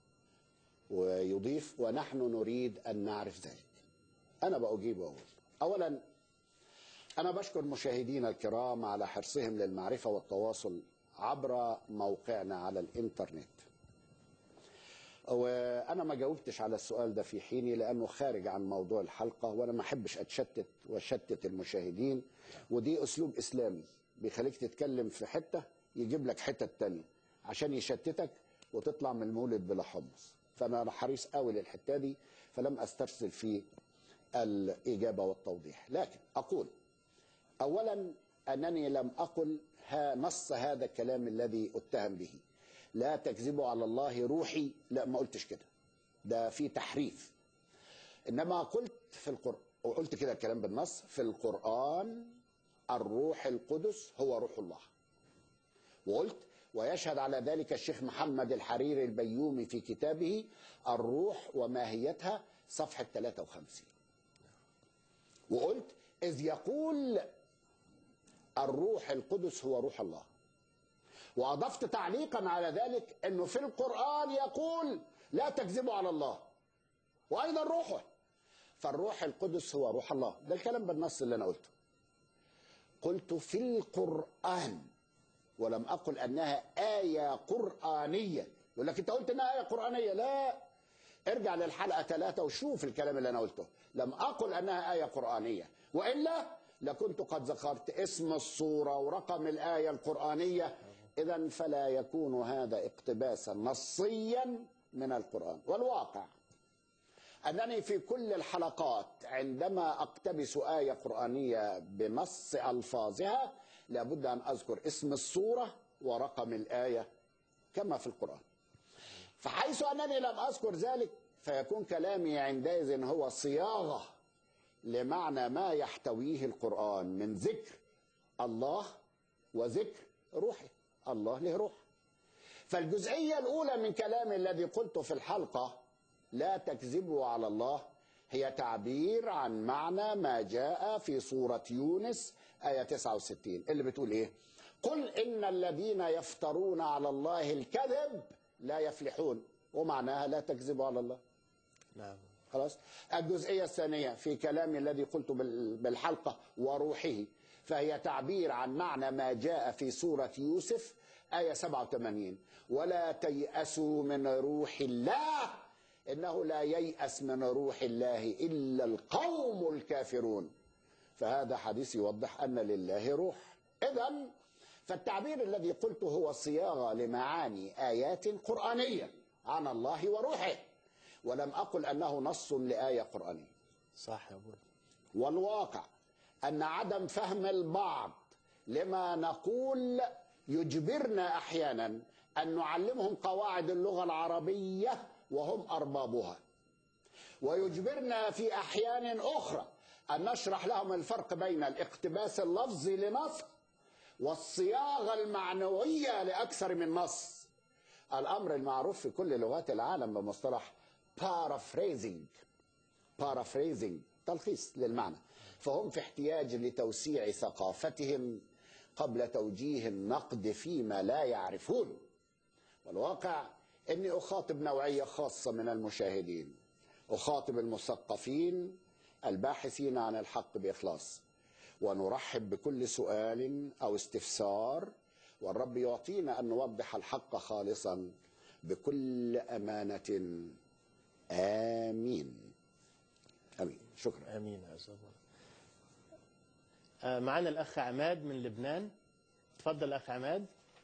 ويضيف ونحن نريد أن نعرف ذلك أنا بأجيب وأقول أولا أنا بشكر مشاهدينا الكرام على حرصهم للمعرفة والتواصل عبر موقعنا على الإنترنت وأنا ما جاوبتش على السؤال ده في حيني لأنه خارج عن موضوع الحلقة وأنا ما أحبش أتشتت وأشتت المشاهدين ودي أسلوب إسلامي بيخليك تتكلم في حتة يجيب لك حتة تانية عشان يشتتك وتطلع من المولد بلا حمص فأنا حريص قوي للحتة دي فلم أسترسل في الإجابة والتوضيح لكن أقول أولا أنني لم أقل ها نص هذا الكلام الذي أتهم به لا تكذبوا على الله روحي لا ما قلتش كده ده في تحريف إنما قلت في القرآن وقلت كده الكلام بالنص في القرآن الروح القدس هو روح الله وقلت ويشهد على ذلك الشيخ محمد الحريري البيومي في كتابه الروح وماهيتها صفحة 53 وقلت إذ يقول الروح القدس هو روح الله وأضفت تعليقا على ذلك أنه في القرآن يقول لا تكذبوا على الله وأيضا روحه فالروح القدس هو روح الله ده الكلام بالنص اللي أنا قلته قلت في القرآن ولم أقل أنها آية قرآنية يقول لك أنت قلت أنها آية قرآنية لا ارجع للحلقة ثلاثة وشوف الكلام اللي أنا قلته لم أقل أنها آية قرآنية وإلا لكنت قد ذكرت اسم الصورة ورقم الآية القرآنية إذا فلا يكون هذا اقتباسا نصيا من القرآن والواقع أنني في كل الحلقات عندما أقتبس آية قرآنية بنص ألفاظها لابد أن أذكر اسم الصورة ورقم الآية كما في القرآن فحيث أنني لم أذكر ذلك فيكون كلامي عندئذ هو صياغة لمعنى ما يحتويه القرآن من ذكر الله وذكر روحه الله له روح فالجزئية الأولى من كلامي الذي قلته في الحلقة لا تكذبوا على الله هي تعبير عن معنى ما جاء في سورة يونس آية 69 اللي بتقول إيه قل إن الذين يفترون على الله الكذب لا يفلحون ومعناها لا تكذبوا على الله نعم خلاص الجزئية الثانية في كلامي الذي قلته بال- بالحلقة وروحه فهي تعبير عن معنى ما جاء في سورة يوسف آية 87 ولا تيأسوا من روح الله إنه لا ييأس من روح الله إلا القوم الكافرون فهذا حديث يوضح أن لله روح إذا فالتعبير الذي قلته هو صياغة لمعاني آيات قرآنية عن الله وروحه ولم أقل أنه نص لآية قرآنية صح يا أبوي والواقع أن عدم فهم البعض لما نقول يجبرنا أحيانا أن نعلمهم قواعد اللغة العربية وهم أربابها ويجبرنا في أحيان أخرى أن نشرح لهم الفرق بين الاقتباس اللفظي لنص والصياغة المعنوية لأكثر من نص الأمر المعروف في كل لغات العالم بمصطلح paraphrasing paraphrasing تلخيص للمعنى فهم في احتياج لتوسيع ثقافتهم قبل توجيه النقد فيما لا يعرفون والواقع اني اخاطب نوعيه خاصه من المشاهدين اخاطب المثقفين الباحثين عن الحق باخلاص ونرحب بكل سؤال او استفسار والرب يعطينا ان نوضح الحق خالصا بكل امانه امين امين شكرا امين يا استاذ آه، معنا الاخ عماد من لبنان تفضل اخ عماد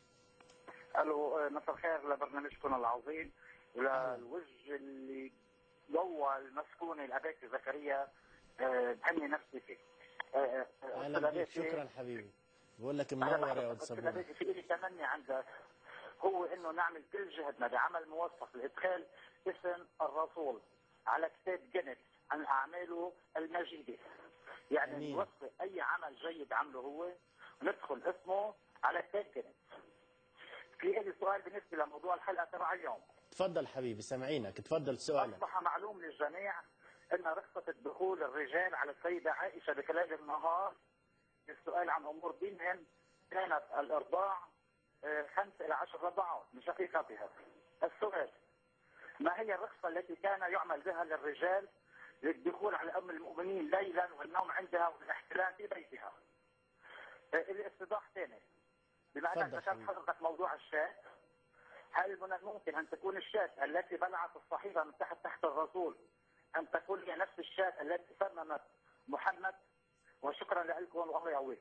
الو آه، مساء الخير لبرنامجكم العظيم وللوجه اللي ضوى المسكونه الاباكي زكريا آه، بهني نفسي فيه آه، آه، اهلا أستاذ بك أباكي، شكرا حبيبي بقول لك أهلا منور يا بحضرتك. ود أستاذ صبور أباكي، في لي تمني عندك هو انه نعمل كل جهدنا بعمل موثق لادخال اسم الرسول على كتاب جينيس عن اعماله المجيده يعني أمين. نوثق اي عمل جيد عمله هو وندخل اسمه على كتاب جينيس في لي سؤال بالنسبه لموضوع الحلقه تبع اليوم تفضل حبيبي سامعينك تفضل سؤالك اصبح معلوم للجميع ان رخصه دخول الرجال على السيده عائشه بخلال النهار للسؤال عن امور دينهم كانت الارضاع آه، خمس الى عشر رضعات من شقيقتها. السؤال ما هي الرخصه التي كان يعمل بها للرجال للدخول على ام المؤمنين ليلا والنوم عندها والاحتلال في بيتها؟ آه، الاستيضاح ثاني بما انك تفضل ذكرت حبيبي. حضرتك موضوع الشاة هل من الممكن ان تكون الشاة التي بلعت الصحيفه من تحت تحت الرسول ان تكون هي نفس الشاة التي سممت محمد وشكرا لكم والله يقويك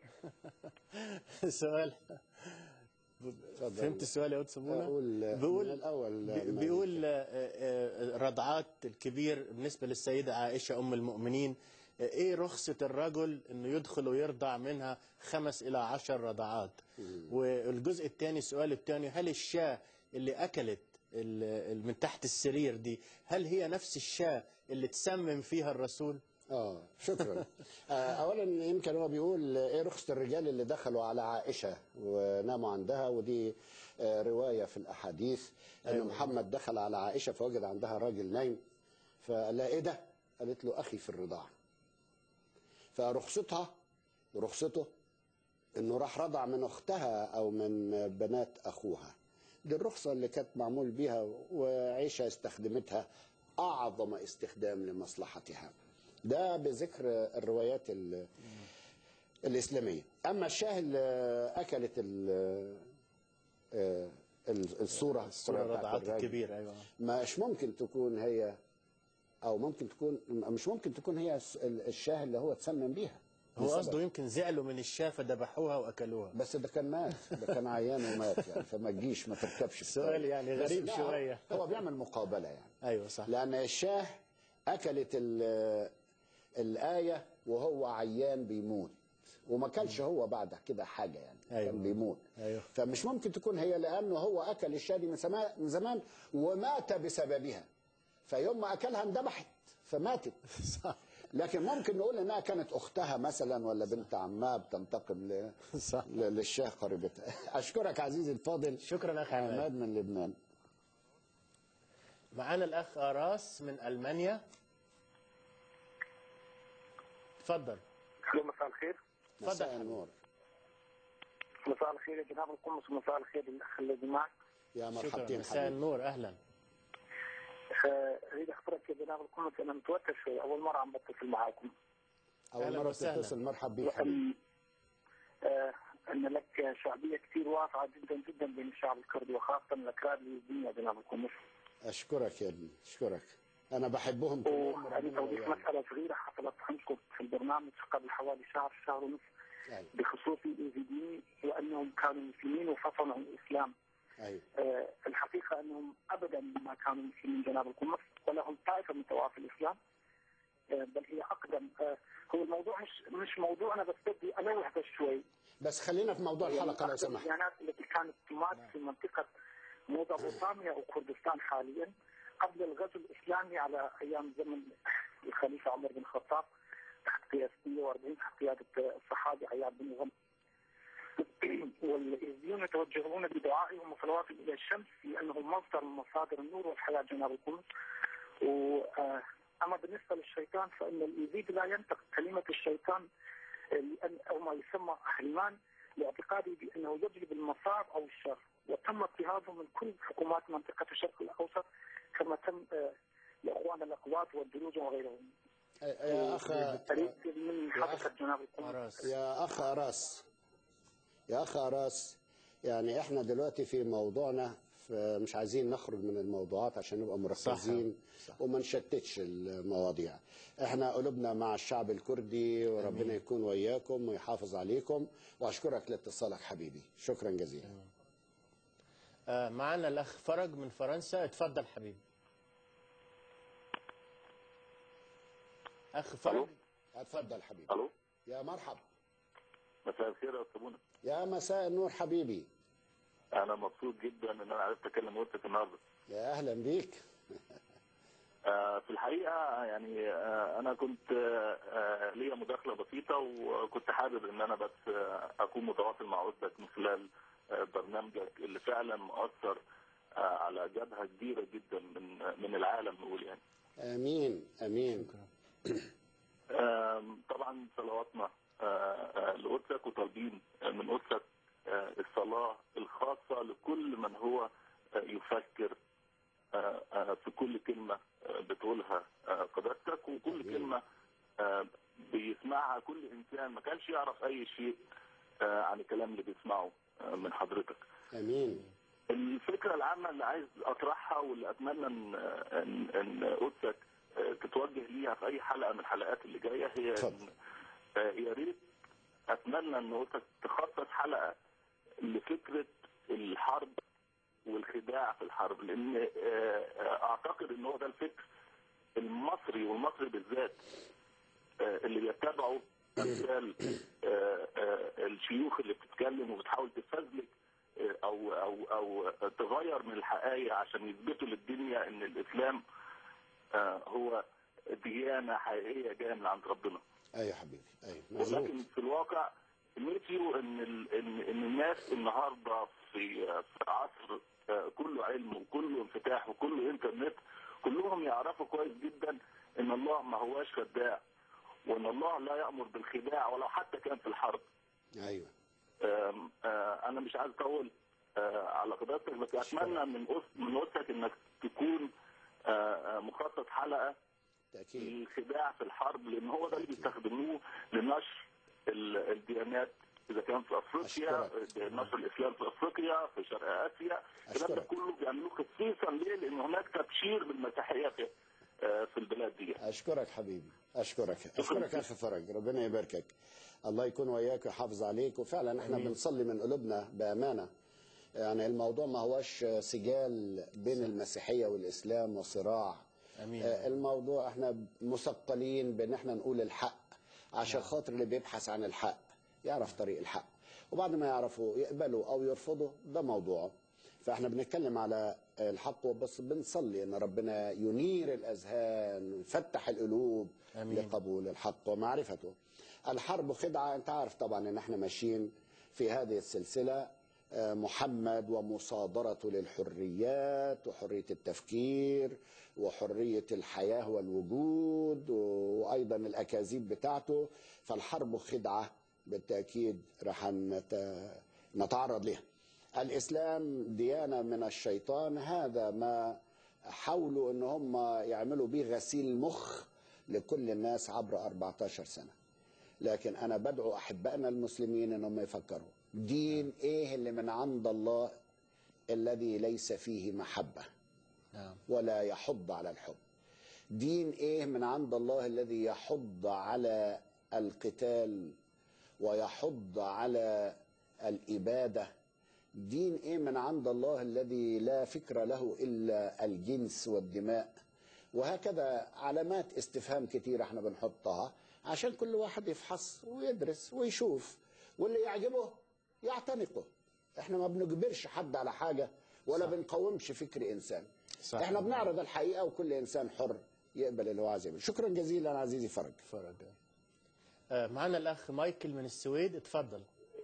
سؤال تفضل. فهمت السؤال يا ود صبونه أقول بيقول من الأول بي- ما بيقول آه، آه، رضعات الكبير بالنسبة للسيدة عائشة أم المؤمنين آه، إيه رخصة الرجل إنه يدخل ويرضع منها خمس إلى عشر رضعات والجزء الثاني السؤال الثاني هل الشاة اللي أكلت ال- ال- من تحت السرير دي هل هي نفس الشاة اللي تسمم فيها الرسول اه شكرا آه، اولا يمكن هو بيقول ايه رخصه الرجال اللي دخلوا على عائشه وناموا عندها ودي آه، روايه في الاحاديث ان أيوة. محمد دخل على عائشه فوجد عندها راجل نايم فقال لها ايه ده؟ قالت له اخي في الرضاعه فرخصتها ورخصته انه راح رضع من اختها او من بنات اخوها دي الرخصه اللي كانت معمول بيها وعيشه استخدمتها اعظم استخدام لمصلحتها ده بذكر الروايات ال- الاسلاميه اما الشاه اللي اكلت ال- آه، ال- الصوره الصورة بتاعت رضعات الراجل. الكبير أيوة مش ممكن تكون هي او ممكن تكون مش ممكن تكون هي الس- الشاه اللي هو تسمم بيها هو لسبب. قصده يمكن زعلوا من الشاة فذبحوها وأكلوها بس ده كان مات ده كان عيان ومات يعني فما تجيش ما تركبش في سؤال الطريق. يعني بس غريب ده شوية. هو بيعمل مقابله يعني أيوة صح لان الشاه اكلت ال- الايه وهو عيان بيموت وما كانش هو بعد كده حاجه يعني أيوة. كان بيموت أيوة. فمش ممكن تكون هي لانه هو اكل الشاه دي من زمان من زمان ومات بسببها فيوم ما اكلها اندبحت فماتت صح لكن ممكن نقول انها كانت اختها مثلا ولا بنت عمها بتنتقم ل... صح ل- للشيخ قريبتها اشكرك عزيزي الفاضل شكرا اخ عماد عماد من لبنان معانا الاخ اراس من المانيا تفضل الو مساء الخير مساء حبيبي. النور مساء الخير يا جناب القمص ومساء الخير للاخ الذي معك يا شكرا مرحبتين مساء حبيبي النور اهلا آه، اريد اخبرك يا جناب القمص انا متوتر شوي اول مره عم بتصل معاكم اول أهلا مره وسهلا. تتصل مرحب بيك حبيبي وأن آه، ان لك شعبيه كثير واسعه جدا جدا بين الشعب الكردي وخاصه الاكراد اليزيديين يا جناب القمص اشكرك يا ابني اشكرك انا بحبهم كلهم واريد ربنا اوضيح وياهم. مساله صغيره حصلت عندكم في البرنامج قبل حوالي شهر شهر ونصف ايوه بخصوص الايزيديين وانهم كانوا مسلمين وفصلوا عن الاسلام ايوه آه، الحقيقة أنهم أبدا ما كانوا مسلمين جناب القمص ولهم طائفة من طوائف الإسلام آه، بل هي أقدم آه، هو الموضوع مش مش موضوعنا بس بدي أنوه بس شوي بس خلينا في موضوع يعني الحلقه لو أقدم سمحت الديانات التي كانت تمارس في منطقة ميزوبوطاميا وكردستان حاليا قبل الغزو الإسلامي على أيام زمن الخليفة عمر بن الخطاب تحت قيادة 140 تحت قيادة الصحابي عياض بن غم والإيزيون يتوجهون بدعائهم وصلواتهم إلى الشمس لأنه مصدر من مصادر النور والحياة جناب القدس و آه، أما بالنسبة للشيطان فإن الإيزيد لا ينطق كلمة الشيطان آه، لأن أو ما يسمى أهلمان لاعتقاده بأنه يجلب المصائب أو الشر وتم اضطهاده من كل حكومات منطقة الشرق الأوسط كما تم آه، لإخوان الأقوات والدروز وغيرهم يا اخ أريد من حضرتك جناب القدس اراس يا اخ اراس يا اخ اراس يعني احنا دلوقتي في موضوعنا مش عايزين نخرج من الموضوعات عشان نبقى مركزين صح. وما نشتتش المواضيع احنا قلوبنا مع الشعب الكردي وربنا يكون وياكم ويحافظ عليكم واشكرك لاتصالك حبيبي شكرا جزيلا آه، معانا الاخ فرج من فرنسا اتفضل حبيبي اخ فرج ألو؟ اتفضل حبيبي الو يا مرحب مساء الخير يا استاذ منى يا مساء النور حبيبي انا مبسوط جدا ان انا عرفت اكلم وسطك النهارده يا اهلا بيك آه، في الحقيقه يعني آه، انا كنت آه، آه، ليا مداخله بسيطه وكنت حابب ان انا بس آه، اكون متواصل مع وسطك من خلال آه، برنامجك اللي فعلا مؤثر آه، على جبهه كبيره جدا من من العالم نقول يعني امين امين آم، طبعا صلواتنا آه، آه، لقدسك وطالبين آه، من قدسك آه، الصلاة الخاصة لكل من هو آه، يفكر آه، آه، في كل كلمة آه، بتقولها آه، قداستك وكل آمين. كلمة آه، بيسمعها كل إنسان ما كانش يعرف أي شيء آه، عن الكلام اللي بيسمعه آه، من حضرتك امين الفكرة العامة اللي عايز أطرحها واللي أتمنى إن إن, إن قدسك آه، تتوجه ليها في أي حلقة من الحلقات اللي جاية هي إن اتفضل. آه، يا ريت أتمنى إن قدسك تخصص حلقة لفكرة الحرب والخداع في الحرب لأن آه، آه، أعتقد إن هو ده الفكر المصري والمصري بالذات آه، اللي بيتبعوا أمثال آه، آه، الشيوخ اللي بتتكلم وبتحاول تفزلك آه، او او او تغير من الحقائق عشان يثبتوا للدنيا ان الاسلام آه، هو ديانه حقيقيه جايه من عند ربنا ايوه يا حبيبي ايوه مظبوط ولكن في الواقع نسيوا ان ال- ان ان الناس النهارده في في عصر آه، كله علم وكله انفتاح وكله انترنت كلهم يعرفوا كويس جدا ان الله ما هواش خداع وان الله لا يامر بالخداع ولو حتى كان في الحرب ايوه آم، آه، انا مش عايز اطول آه، على قدرتك بس اتمنى من أس- من اسرتك انك تكون آه، آه، مخطط حلقه تاكيد الخداع في الحرب لان هو ده اللي بيستخدموه لنشر ال- الديانات اذا كان في افريقيا أشكرك. نشر الاسلام في افريقيا في شرق اسيا الكلام ده أشكرك. كله بيعملوه خصيصا ليه؟ لان هناك تبشير بالمسيحيه في آه، في البلاد دي اشكرك حبيبي اشكرك اشكرك اخي فرج ربنا يباركك الله يكون وياك ويحافظ عليك وفعلا احنا آمين. بنصلي من قلوبنا بامانه يعني الموضوع ما هوش سجال بين المسيحيه والاسلام وصراع امين آه، الموضوع احنا مثقلين بان احنا نقول الحق عشان خاطر اللي بيبحث عن الحق يعرف طريق الحق وبعد ما يعرفه يقبله او يرفضه ده موضوعه فاحنا بنتكلم على الحق وبس بنصلي ان ربنا ينير الاذهان ويفتح القلوب آمين. لقبول الحق ومعرفته الحرب خدعه انت عارف طبعا ان احنا ماشيين في هذه السلسله آه، محمد ومصادرته للحريات وحريه التفكير وحريه الحياه والوجود وايضا الاكاذيب بتاعته فالحرب خدعه بالتاكيد رح نت- نتعرض لها الاسلام ديانه من الشيطان هذا ما حاولوا ان هم يعملوا به غسيل مخ لكل الناس عبر 14 سنه لكن انا بدعو احبائنا المسلمين انهم يفكروا دين ايه اللي من عند الله الذي ليس فيه محبه نعم ولا يحض على الحب دين ايه من عند الله الذي يحض على القتال ويحض على الاباده دين ايه من عند الله الذي لا فكر له الا الجنس والدماء وهكذا علامات استفهام كتيرة احنا بنحطها عشان كل واحد يفحص ويدرس ويشوف واللي يعجبه يعتنقه احنا ما بنجبرش حد على حاجة ولا صح. بنقومش فكر انسان صح. احنا بنعرض الحقيقة وكل انسان حر يقبل اللي هو عايز يقبل شكرا جزيلا عزيزي فرج فرج آه، معنا الاخ مايكل من السويد اتفضل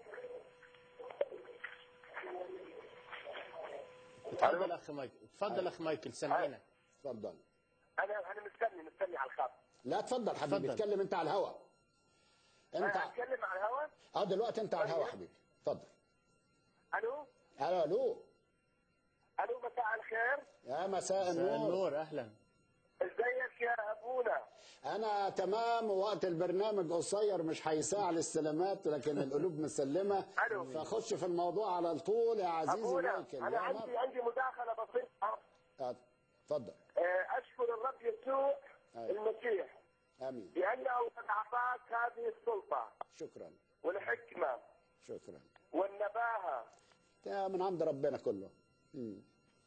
اتفضل اخ مايكل اتفضل اخ مايكل سامعينك اتفضل انا انا مستني مستني على الخط لا اتفضل حبيبي اتفضل. اتكلم انت على الهوا انت انا اتكلم على الهواء اه دلوقتي انت على الهوا حبيبي اتفضل الو الو الو الو مساء الخير يا مساء مساء النور النور اهلا ازيك يا ابونا انا تمام ووقت البرنامج قصير مش هيساع للسلامات لكن القلوب مسلمه ألو. فخش في الموضوع على طول يا عزيزي ابونا مايكل انا يا عندي مرحبا. عندي مداخله بسيطه آه، اتفضل آه، اشكر الرب يسوع أيوة. المسيح امين لانه قد اعطاك هذه السلطه شكرا والحكمه شكرا والنباهه ده من عند ربنا كله مم.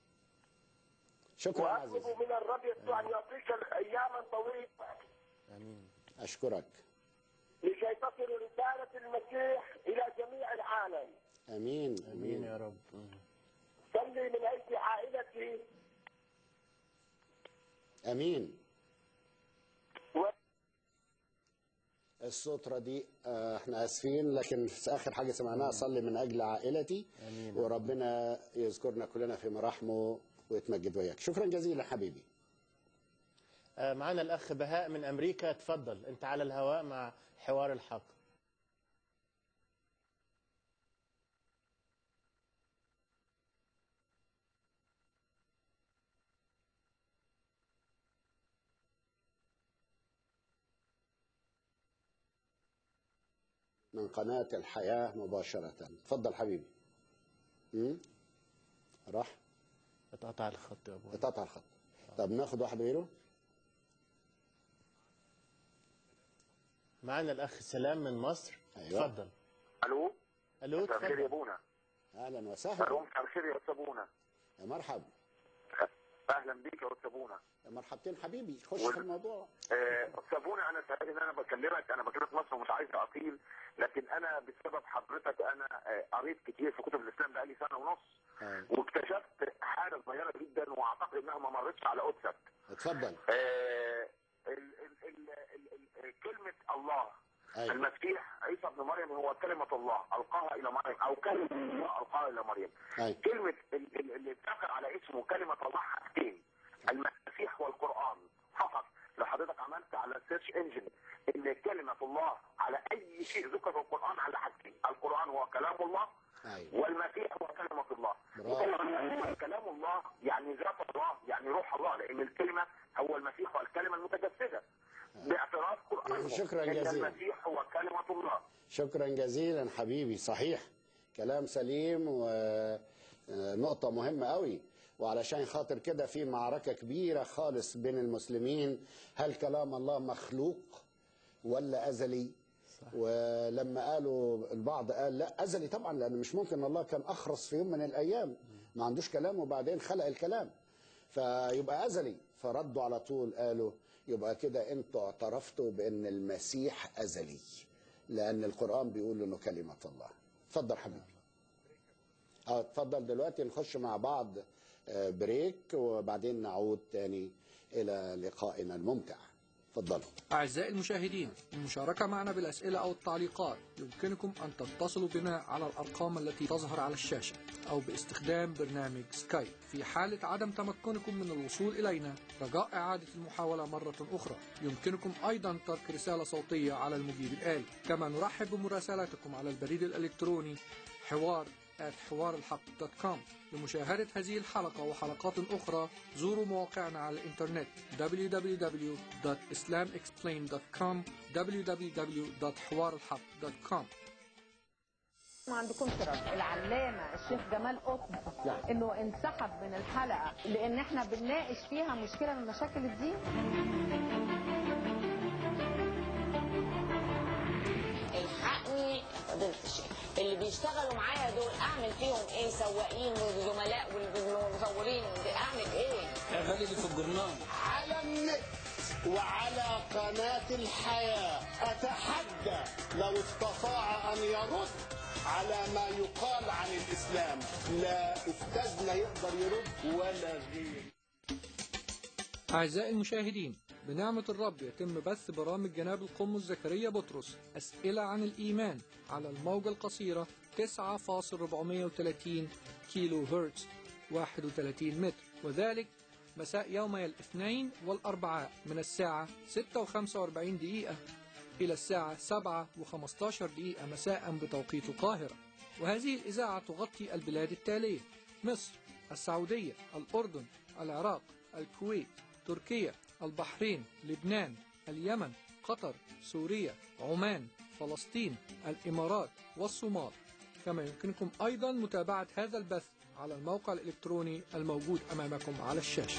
شكرا واطلب عزيزي من الرب يسوع ان يعطيك اياما طويله امين اشكرك لكي تصل رساله المسيح الى جميع العالم امين امين يا رب مم. صلي من اجل عائلتي امين و... الصوت رديء آه، احنا اسفين لكن في اخر حاجه سمعناها صلي من اجل عائلتي امين وربنا يذكرنا كلنا في مراحمه ويتمجد وياك شكرا جزيلا حبيبي آه، معنا الاخ بهاء من امريكا اتفضل انت على الهواء مع حوار الحق من قناة الحياة مباشرة تفضل حبيبي مم؟ راح اتقطع الخط يا ابو اتقطع الخط طب ناخد واحد غيره معنا الاخ سلام من مصر أيوة. اتفضل الو الو مساء الخير يا اتفضل ابونا اهلا الو وسهلا مساء الخير يا استاذ ابونا يا مرحب اهلا بيك يا استاذ ابونا يا مرحبتين حبيبي خش وال- في الموضوع آه، استاذ ابونا انا سعيد ان انا بكلمك انا بكلمك مصر ومش عايز اطيل لكن انا بسبب حضرتك انا آه، قريت كتير في كتب الاسلام بقالي سنه ونص آه. واكتشفت حاجه صغيره جدا واعتقد انها ما مرتش على قدسك اتفضل آه، ال- ال- ال- ال- ال- كلمه الله ايوه المسيح عيسى ابن مريم هو كلمه الله القاها الى مريم او كلمه الله القاها الى مريم ايوه كلمة ال- ال- اللي اتذكر على اسمه كلمة الله حاجتين المسيح والقرآن فقط لو حضرتك عملت على السيرش انجن ان كلمة الله على اي شيء ذكر في القرآن على حاجتين القرآن هو كلام الله ايوه والمسيح هو كلمة الله برافو. وكلمة- كلام الله يعني ذات الله يعني روح الله لان الكلمة هو المسيح والكلمة المتجسدة باعتراف قرآن شكراً ان جزيلاً. المسيح هو كلمة الله شكرا جزيلا حبيبي صحيح كلام سليم ونقطة مهمة قوي وعلشان خاطر كده في معركة كبيرة خالص بين المسلمين هل كلام الله مخلوق ولا أزلي ولما قالوا البعض قال لا أزلي طبعا لأن مش ممكن الله كان أخرس في يوم من الأيام ما عندوش كلام وبعدين خلق الكلام فيبقى أزلي فردوا على طول قالوا يبقى كده انتوا اعترفتوا بأن المسيح أزلي لأن القرآن بيقول إنه كلمة الله اتفضل حبيبي اه اتفضل دلوقتي نخش مع بعض آه، بريك وبعدين نعود تاني إلى لقائنا الممتع تفضلوا أعزائي المشاهدين المشاركة معنا بالأسئلة أو التعليقات يمكنكم أن تتصلوا بنا على الأرقام التي تظهر على الشاشة أو باستخدام برنامج سكايب في حالة عدم تمكنكم من الوصول إلينا رجاء إعادة المحاولة مرة أخرى يمكنكم أيضا ترك رسالة صوتية على المجيب الآلي كما نرحب بمراسلاتكم على البريد الإلكتروني حوار حوار الحق دوت كوم لمشاهدة هذه الحلقة وحلقات أخرى زوروا مواقعنا على الإنترنت www.islamexplained.com www.حوارالحق.com ما عندكم شرف العلامة الشيخ جمال قطب انه انسحب من الحلقة لان احنا بنناقش فيها مشكلة من مشاكل الدين الحقني يا فضيلة الشيخ اللي بيشتغلوا معايا دول اعمل فيهم ايه سواقين وزملاء والمصورين اعمل ايه اعملي اللي في الجرنان على النت وعلى قناة الحياة أتحدى لو استطاع أن يرد على ما يقال عن الإسلام لا أستاذ لا يقدر يرد ولا غير أعزائي المشاهدين بنعمة الرب يتم بث برامج جناب القمص زكريا بطرس أسئلة عن الإيمان على الموجة القصيرة 9.430 كيلو هرتز 31 متر وذلك مساء يومي الاثنين والأربعاء من الساعة 6 و45 دقيقة إلى الساعة 7 و15 دقيقة مساء بتوقيت القاهرة وهذه الإذاعة تغطي البلاد التالية مصر السعودية الأردن العراق الكويت تركيا البحرين لبنان اليمن قطر سوريا عمان فلسطين الإمارات والصومال كما يمكنكم أيضا متابعة هذا البث على الموقع الإلكتروني الموجود أمامكم على الشاشة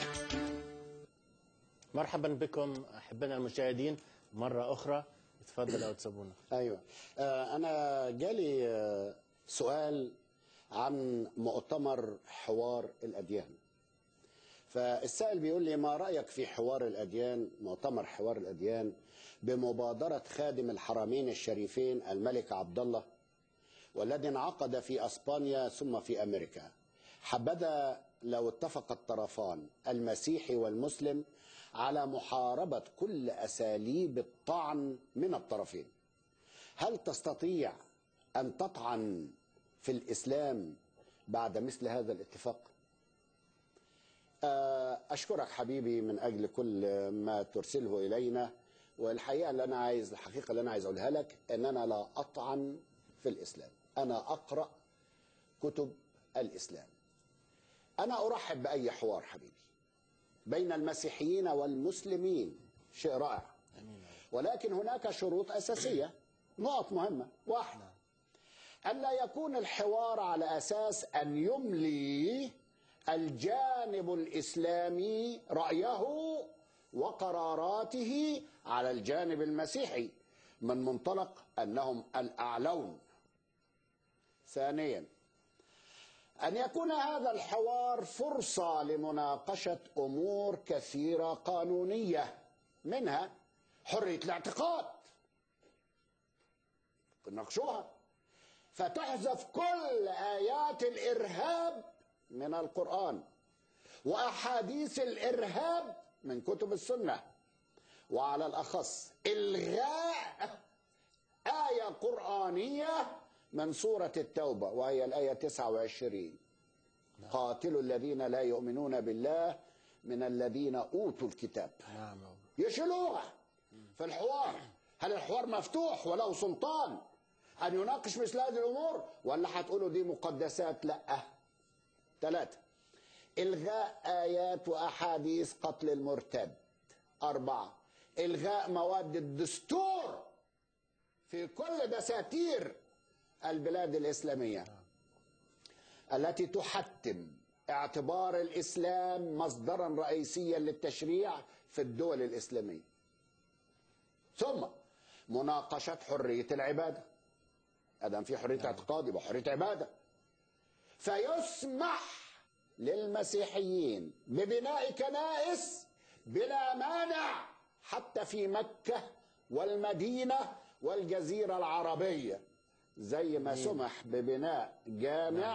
مرحبا بكم أحبنا المشاهدين مرة أخرى تفضل أو تسابونا ايوه آه، انا جالي آه، سؤال عن مؤتمر حوار الاديان فالسائل بيقول لي ما رايك في حوار الاديان مؤتمر حوار الاديان بمبادره خادم الحرمين الشريفين الملك عبد الله والذي انعقد في اسبانيا ثم في امريكا حبذا لو اتفق الطرفان المسيحي والمسلم على محاربه كل اساليب الطعن من الطرفين هل تستطيع ان تطعن في الاسلام بعد مثل هذا الاتفاق آه، اشكرك حبيبي من اجل كل ما ترسله الينا والحقيقه اللي انا عايز الحقيقه اللي انا عايز اقولها لك ان انا لا اطعن في الاسلام انا اقرا كتب الاسلام انا ارحب باي حوار حبيبي بين المسيحيين والمسلمين شيء رائع ولكن هناك شروط اساسيه نقط مهمه واحد ألا يكون الحوار على أساس أن يملي الجانب الإسلامي رأيه وقراراته على الجانب المسيحي من منطلق أنهم الأعلون ثانيا أن يكون هذا الحوار فرصة لمناقشة أمور كثيرة قانونية منها حرية الاعتقاد ناقشوها فتحذف كل آيات الإرهاب من القرآن وأحاديث الإرهاب من كتب السنة وعلى الأخص إلغاء آية قرآنية من سورة التوبة وهي الآية 29 قاتلوا الذين لا يؤمنون بالله من الذين أوتوا الكتاب نعم يشيلوها في الحوار هل الحوار مفتوح وله سلطان أن يناقش مثل هذه الأمور ولا هتقولوا دي مقدسات لا ثلاثة إلغاء آيات وأحاديث قتل المرتد أربعة إلغاء مواد الدستور في كل دساتير البلاد الإسلامية التي تحتم اعتبار الإسلام مصدرا رئيسيا للتشريع في الدول الإسلامية ثم مناقشة حرية العبادة ادم في حريه اعتقاد يبقى حريه عباده فيسمح للمسيحيين ببناء كنائس بلا مانع حتى في مكه والمدينه والجزيره العربيه زي ما سمح ببناء جامع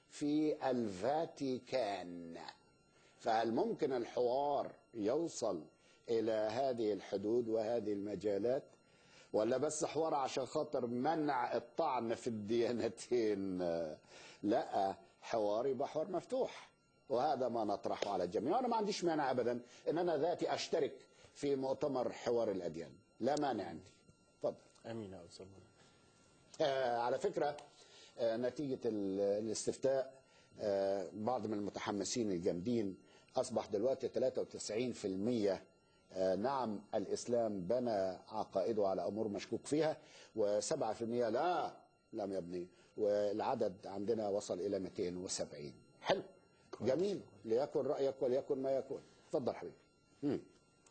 في الفاتيكان فهل ممكن الحوار يوصل إلى هذه الحدود وهذه المجالات ولا بس حوار عشان خاطر منع الطعن في الديانتين لا حوار يبقى حوار مفتوح وهذا ما نطرحه على الجميع وانا ما عنديش مانع ابدا ان انا ذاتي اشترك في مؤتمر حوار الاديان لا مانع عندي اتفضل امين يا استاذ آه على فكره آه نتيجه ال- الاستفتاء آه بعض من المتحمسين الجامدين اصبح دلوقتي 93% آه نعم الاسلام بنى عقائده على امور مشكوك فيها و7% لا لم يبني والعدد عندنا وصل الى 270 حلو جميل ليكن رايك وليكن ما يكون اتفضل حبيبي مم.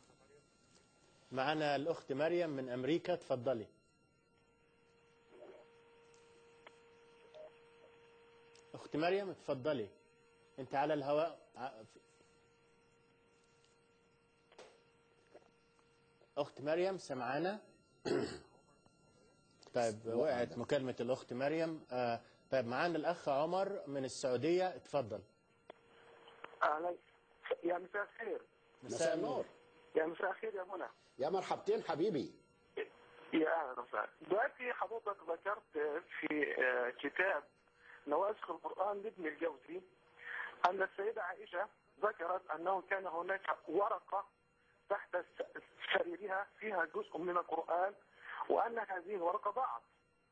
معنا الاخت مريم من امريكا تفضلي اخت مريم تفضلي انت على الهواء ع- اخت مريم سمعانا طيب وقعت مكالمة الاخت مريم آه طيب معانا الاخ عمر من السعودية اتفضل اهلا يا مساء الخير مساء النور يا مساء الخير يا منى يا مرحبتين حبيبي يا اهلا وسهلا دلوقتي حضرتك ذكرت في آه، كتاب نواسخ القران لابن الجوزي ان السيده عائشه ذكرت انه كان هناك ورقه تحت س- سريرها فيها جزء من القران وان هذه الورقه ضاعت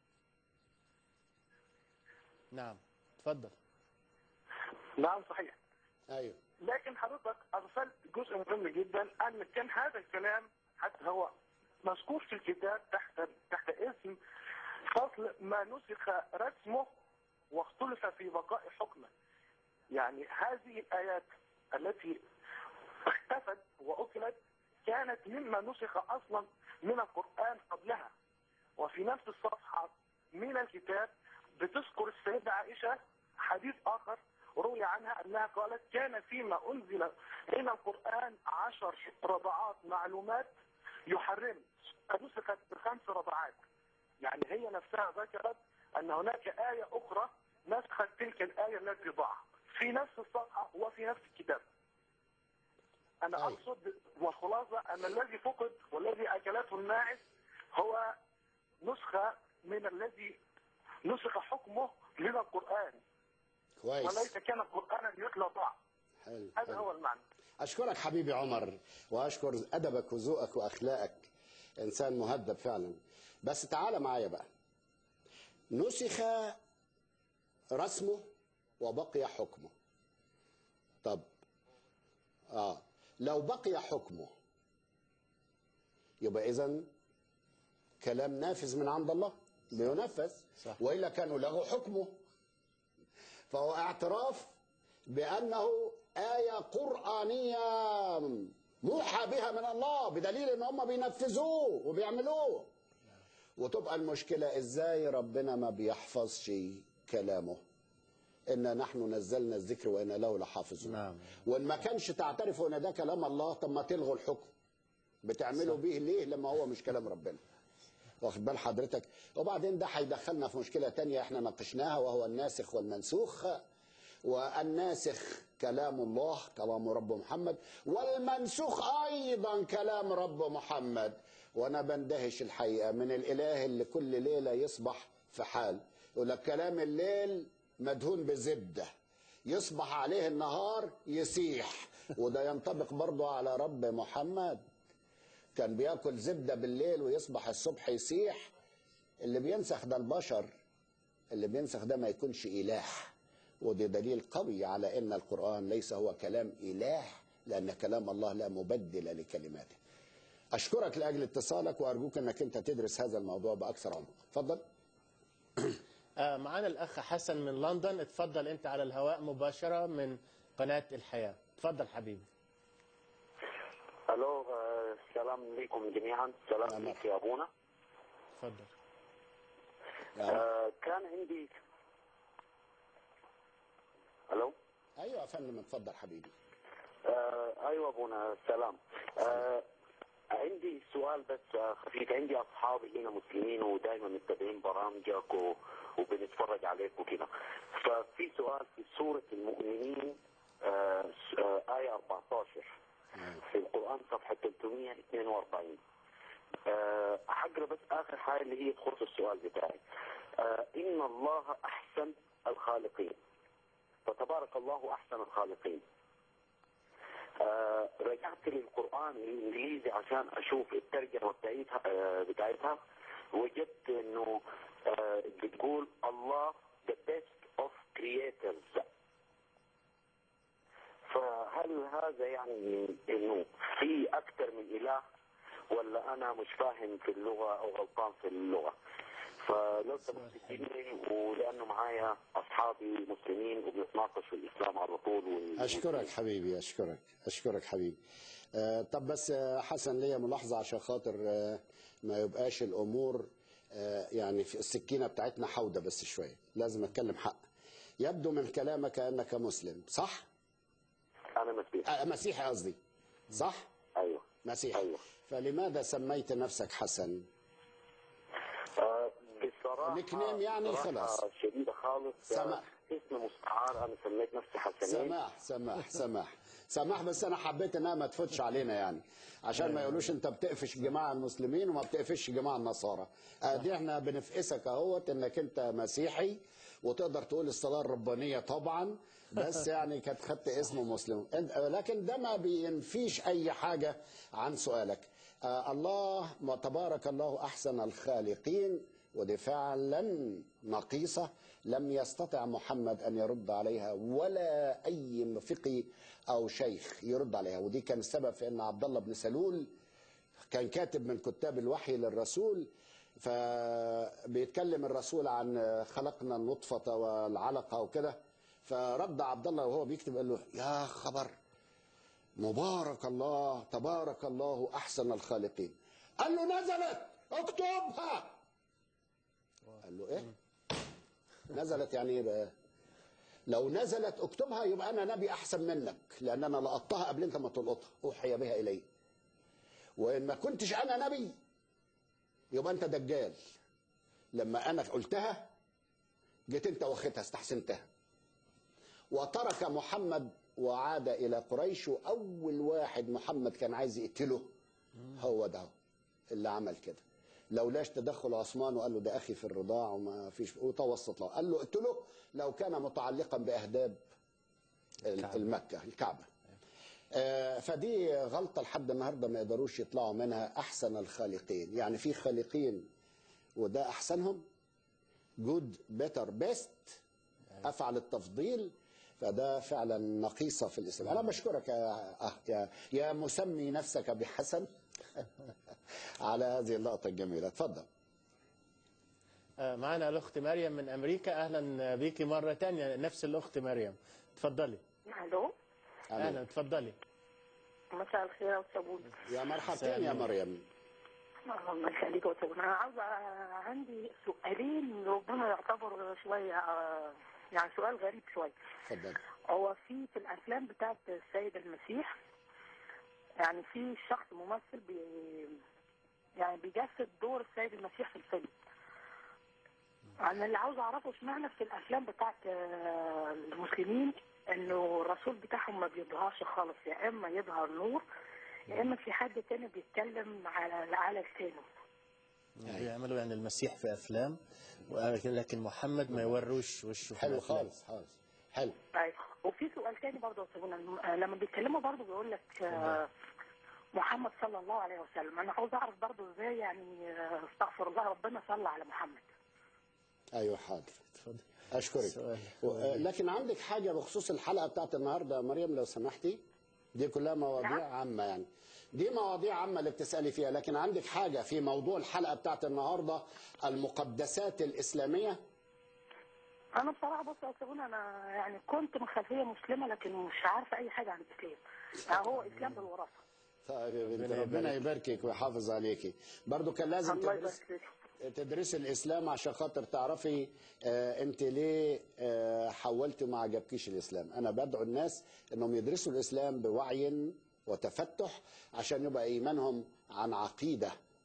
نعم تفضل نعم صحيح ايوه لكن حضرتك اغفلت جزء مهم جدا ان كان هذا الكلام حتى هو مذكور في الكتاب تحت تحت اسم فصل ما نسخ رسمه واختلف في بقاء حكمه. يعني هذه الايات التي اختفت واكلت كانت مما نسخ اصلا من القران قبلها. وفي نفس الصفحه من الكتاب بتذكر السيده عائشه حديث اخر روي عنها انها قالت كان فيما انزل من القران عشر رضعات معلومات يحرم فنسخت بخمس رضعات يعني هي نفسها ذكرت ان هناك ايه اخرى نسخت تلك الايه التي ضاعت في نفس الصفحه وفي نفس الكتاب انا اقصد والخلاصه ان الذي فقد والذي اكلته الناعس هو نسخه من الذي نسخ حكمه من القران كويس وليس كان قرانا يتلى ضاع حلو هذا حلو. هو المعنى أشكرك حبيبي عمر وأشكر أدبك وذوقك وأخلاقك إنسان مهذب فعلا بس تعال معايا بقى نسخ رسمه وبقي حكمه طب آه لو بقي حكمه يبقى إذا كلام نافذ من عند الله بينفذ صح. وإلا كانوا له حكمه فهو اعتراف بأنه آية قرآنية موحى بها من الله بدليل ان هم بينفذوه وبيعملوه وتبقى المشكلة ازاي ربنا ما بيحفظش كلامه إن نحن نزلنا الذكر وإنا له لحافظون نعم وإن ما كانش تعترفوا إن ده كلام الله طب ما تلغوا الحكم بتعملوا بيه ليه لما هو مش كلام ربنا واخد بال حضرتك وبعدين ده هيدخلنا في مشكلة تانية احنا ناقشناها وهو الناسخ والمنسوخ والناسخ كلام الله كلام رب محمد والمنسوخ ايضا كلام رب محمد وانا بندهش الحقيقه من الاله اللي كل ليله يصبح في حال يقول لك كلام الليل مدهون بزبده يصبح عليه النهار يسيح وده ينطبق برضه على رب محمد كان بياكل زبده بالليل ويصبح الصبح يسيح اللي بينسخ ده البشر اللي بينسخ ده ما يكونش اله وده دليل قوي على ان القران ليس هو كلام اله لان كلام الله لا مبدل لكلماته اشكرك لاجل اتصالك وارجوك انك انت تدرس هذا الموضوع باكثر عمق اتفضل آه معانا الأخ حسن من لندن اتفضل أنت على الهواء مباشرة من قناة الحياة اتفضل حبيبي الو آه، السلام عليكم جميعا السلام عليك يا ابونا اتفضل آه، كان عندي الو ايوه يا فندم اتفضل حبيبي آه، ايوه ابونا السلام آه، عندي سؤال بس آه، خفيف عندي اصحابي هنا مسلمين ودائما متابعين برامجك و... وبنتفرج عليك وكده ففي سؤال في سورة المؤمنين آه، س- آه، آية 14 في القرآن صفحة 342 آه، هقرا بس آخر حاجة اللي هي تخص السؤال بتاعي آه، إن الله أحسن الخالقين فتبارك الله أحسن الخالقين آه، رجعت للقرآن الإنجليزي عشان أشوف الترجمة بتاعتها آه، بتاعتها وجدت إنه آه، بتقول الله the best of creators فهل هذا يعني إنه في أكثر من إله ولا أنا مش فاهم في اللغة أو غلطان في اللغة فلو سمحت تجيبني ولأنه معايا أصحابي مسلمين وبنتناقش في الإسلام على طول وال- اشكرك حبيبي اشكرك اشكرك حبيبي آه طب بس آه حسن ليا ملاحظه عشان خاطر آه ما يبقاش الامور آه يعني في السكينه بتاعتنا حوده بس شويه لازم اتكلم حق يبدو من كلامك انك مسلم صح أنا مسيحي آه مسيحي قصدي صح أيوه مسيحي أيوه. فلماذا سميت نفسك حسن آه، بصراحة نيك نيم يعني بصراحة خلاص. شديدة خالص سماح. اسم مستعار أنا سميت نفسي حسنين سماح سماح سماح سماح بس انا حبيت انها ما تفوتش علينا يعني عشان ما يقولوش انت بتقفش جماعه المسلمين وما بتقفش جماعه النصارى ادي احنا بنفقسك اهوت انك انت مسيحي وتقدر تقول الصلاه الربانيه طبعا بس يعني كانت خدت اسم مسلم أنت- لكن ده ما بينفيش اي حاجه عن سؤالك آه الله ما تبارك الله احسن الخالقين ودي فعلا نقيصة لم يستطع محمد أن يرد عليها ولا أي فقي أو شيخ يرد عليها ودي كان السبب في أن عبد الله بن سلول كان كاتب من كتاب الوحي للرسول فبيتكلم الرسول عن خلقنا النطفة والعلقة وكده فرد عبد الله وهو بيكتب قال له يا خبر مبارك الله تبارك الله أحسن الخالقين قال له نزلت اكتبها قال له ايه نزلت يعني ايه بقى لو نزلت اكتبها يبقى انا نبي احسن منك لان انا لقطتها قبل انت ما تلقطها اوحي بها الي وان ما كنتش انا نبي يبقى انت دجال لما انا قلتها جيت انت واخدها استحسنتها وترك محمد وعاد الى قريش واول واحد محمد كان عايز يقتله هو ده اللي عمل كده لولاش تدخل عثمان وقال له ده اخي في الرضاع وما فيش وتوسط له قال له اقتله لو كان متعلقا باهداب المكه الكعبه آه، فدي غلطه لحد النهارده ما يقدروش يطلعوا منها احسن الخالقين يعني في خالقين وده احسنهم جود بيتر بيست افعل التفضيل فده فعلا نقيصه في الاسلام انا بشكرك يا يا, يا مسمي نفسك بحسن على هذه اللقطه الجميله اتفضل آه، معنا الأخت مريم من أمريكا أهلا بيكي مرة تانية نفس الأخت مريم تفضلي الو أهلا تفضلي مساء الخير يا استاذ بودي يا مرحبتين يا مريم الله يخليك يا استاذ انا عاوزه عندي سؤالين ربما يعتبر شويه آه، يعني سؤال غريب شويه اتفضل هو في في الافلام بتاعت السيد المسيح يعني في شخص ممثل بي يعني بيجسد دور السيد المسيح في الفيلم انا اللي عاوز اعرفه اشمعنى في الافلام بتاعت آه، المسلمين انه الرسول بتاعهم ما بيظهرش خالص يا اما يظهر نور يا اما في حد تاني بيتكلم على على لسانه بيعملوا يعني المسيح في أفلام ولكن لكن محمد ما يوروش وشه في حلو الأفلام. خالص خالص حلو طيب وفي سؤال تاني برضه يا استاذ منى، آه، لما بيتكلموا برضه بيقول لك آه، محمد صلى الله عليه وسلم انا عاوز اعرف برضه ازاي يعني آه، استغفر الله ربنا صلى على محمد ايوه حاضر اشكرك و- آه، لكن عندك حاجه بخصوص الحلقه بتاعت النهارده يا مريم لو سمحتي دي كلها مواضيع عامه يعني دي مواضيع عامه اللي بتسالي فيها لكن عندك حاجه في موضوع الحلقه بتاعت النهارده المقدسات الاسلاميه انا بصراحه بص يا استاذ منى، انا يعني كنت من خلفيه مسلمه لكن مش عارفه اي حاجه عن الاسلام يعني هو اسلام بالوراثه طيب يا بنت ربنا يباركك ويحافظ عليكي برضو كان لازم الله تدرس يبارك فيك تدرسي الاسلام عشان خاطر تعرفي آه انت ليه آه حولتي ما عجبكيش الاسلام انا بدعو الناس انهم يدرسوا الاسلام بوعي وتفتح عشان يبقى ايمانهم عن عقيده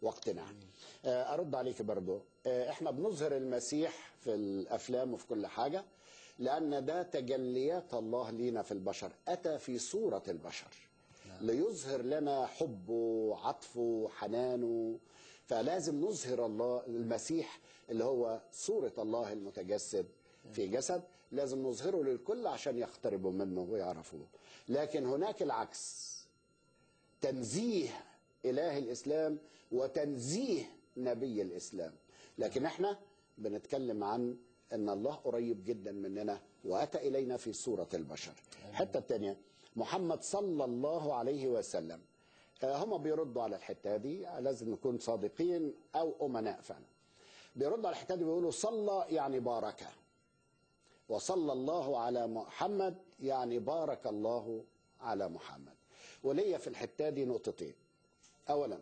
وقتنا آه، ارد عليك برضو آه، احنا بنظهر المسيح في الافلام وفي كل حاجه لان ده تجليات الله لينا في البشر اتى في صوره البشر ليظهر لنا حبه عطفه حنانه فلازم نظهر الله المسيح اللي هو صورة الله المتجسد في جسد لازم نظهره للكل عشان يقتربوا منه ويعرفوه لكن هناك العكس تنزيه إله الإسلام وتنزيه نبي الإسلام لكن احنا بنتكلم عن أن الله قريب جدا مننا وأتى إلينا في صورة البشر الحتة الثانية محمد صلى الله عليه وسلم آه، هم بيردوا على الحتة دي لازم نكون صادقين أو أمناء فعلا بيردوا على الحتة دي بيقولوا صلى يعني بارك وصلى الله على محمد يعني بارك الله على محمد وليا في الحتة دي نقطتين أولا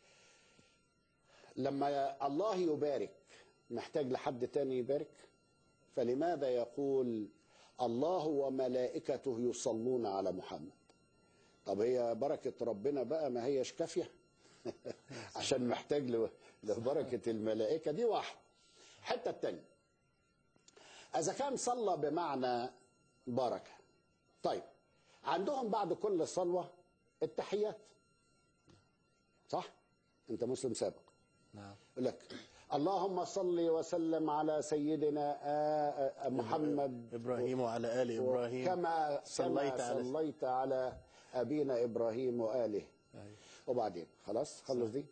لما الله يبارك محتاج لحد تاني يبارك فلماذا يقول الله وملائكته يصلون على محمد طب هي بركة ربنا بقى ما هيش كافية عشان محتاج ل- لبركة الملائكة دي واحد حتة التانية إذا كان صلى بمعنى بركة طيب عندهم بعد كل صلوة التحيات صح؟ أنت مسلم سابق نعم يقول لك اللهم صل وسلم على سيدنا آ- آ- محمد إبراهيم وعلى آل إبراهيم كما صليت كما على صليت على أبينا إبراهيم وآله وبعدين خلاص خلص دي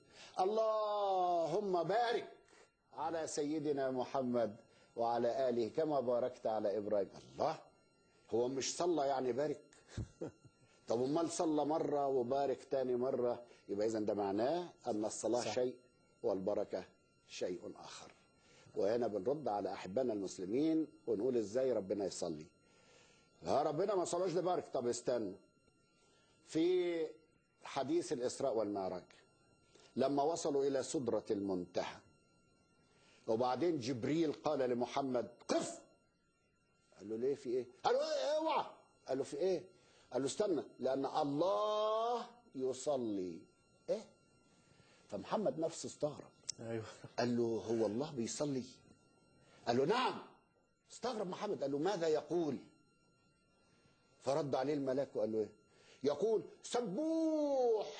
اللهم بارك على سيدنا محمد وعلى آله كما باركت على إبراهيم الله هو مش صلى يعني بارك طب امال صلى مرة وبارك تاني مرة يبقى إذا ده معناه أن الصلاة صح. شيء والبركة شيء آخر وهنا بنرد على أحبائنا المسلمين ونقول إزاي ربنا يصلي يا ربنا ما صلاش ده بارك طب استنى في حديث الإسراء والمعراج لما وصلوا إلى سدرة المنتهى وبعدين جبريل قال لمحمد قف قال له ليه في ايه قال له ايه اوعى قال له في ايه قال له استنى لان الله يصلي ايه فمحمد نفسه استغرب ايوه قال له هو الله بيصلي قال له نعم استغرب محمد قال له ماذا يقول فرد عليه الملاك وقال له ايه يقول سبوح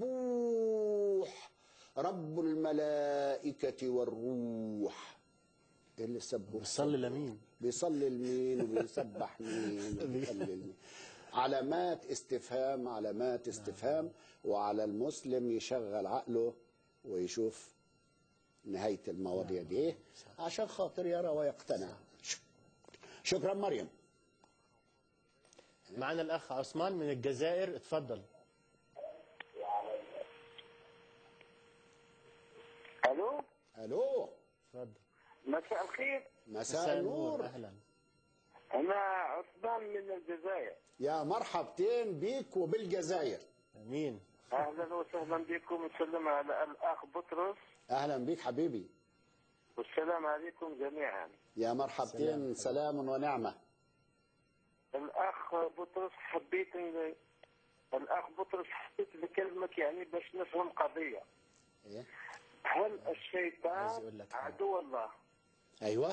سبوح رب الملائكة والروح ايه اللي سبوح بيصلي لمين بيصلي لمين وبيسبح مين وبيصلي لمين علامات استفهام علامات استفهام وعلى المسلم يشغل عقله ويشوف نهاية المواضيع دي ايه عشان خاطر يرى ويقتنع ش- شكرا مريم معنا الأخ عثمان من الجزائر اتفضل الو الو اتفضل مساء الخير مساء النور أهلا انا عثمان من الجزائر يا مرحبتين بيك وبالجزائر امين اهلا وسهلا بكم نسلم على الاخ بطرس اهلا بيك حبيبي والسلام عليكم جميعا يا مرحبتين سلام ونعمة الاخ بطرس حبيت إن- الاخ بطرس حبيت بكلمك يعني باش نفهم قضيه إيه؟ هل عايز الشيطان يقول لك حاجة. عدو الله ايوه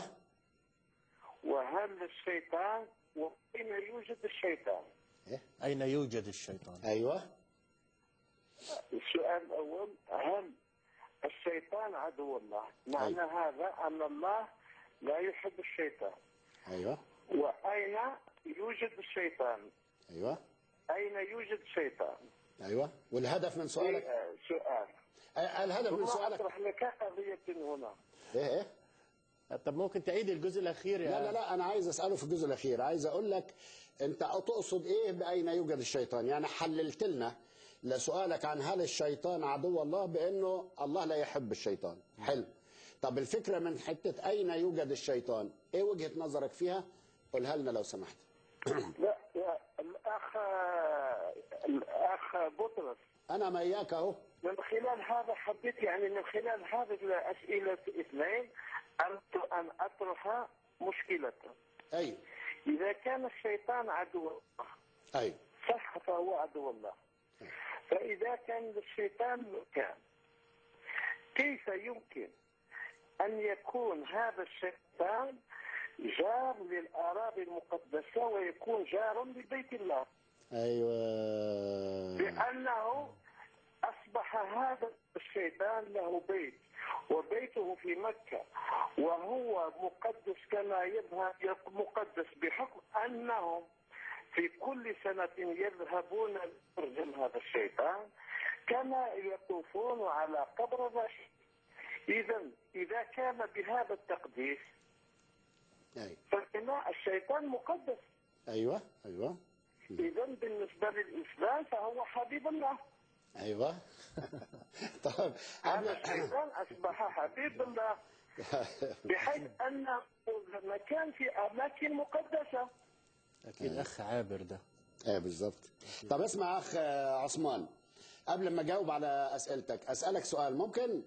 وهل الشيطان وأين يوجد الشيطان أين يوجد الشيطان ايوه السؤال الأول هل الشيطان عدو الله معنى هذا أن الله لا يحب الشيطان ايوه وأين يوجد الشيطان ايوه أين يوجد الشيطان ايوه والهدف من سؤالك آه، سؤال آه، الهدف من ثم سؤالك أطرح لك قضية هنا ايه ايه طب ممكن تعيد الجزء الأخير يا لا لا لا انا عايز اساله في الجزء الاخير عايز اقول لك انت تقصد ايه باين يوجد الشيطان يعني حللت لنا لسؤالك عن هل الشيطان عدو الله بانه الله لا يحب الشيطان حلو طب الفكره من حته اين يوجد الشيطان ايه وجهه نظرك فيها قولها لنا لو سمحت لا يا الأخ الأخ بطرس انا ما اياك اهو من خلال هذا حبيت يعني من خلال هذه الأسئلة الاثنين أردت أن أطرح مشكلة اي إذا كان الشيطان عدو الله اي صح فهو عدو الله فإذا كان الشيطان مكان كيف يمكن أن يكون هذا الشيطان جار للآراء المقدسة ويكون جارا لبيت الله ايوه لأنه أصبح هذا الشيطان له بيت وبيته في مكة وهو مقدس كما يذهب مقدس بحكم أنهم في كل سنة يذهبون ليرجم هذا الشيطان كما يطوفون على قبر الرشيد إذا إذا كان بهذا التقديس أي. فإن الشيطان مقدس ايوه ايوه إذا بالنسبة للإسلام فهو حبيب الله ايوه طيب هذا الشيطان أصبح حبيب الله بحيث أنه مكان في أماكن مقدسة اكيد اخ عابر ده ايه بالظبط طب اسمع اخ عثمان قبل ما اجاوب على اسئلتك اسالك سؤال ممكن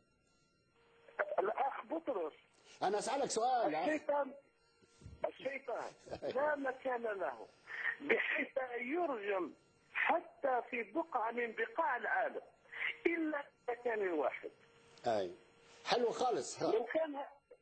الأخ بطرس انا اسالك سؤال يا أخ. الشيطان الشيطان لا مكان له بحيث يرجم حتى في بقعة من بقاع العالم إلا مكان واحد اي حلو خالص لو كان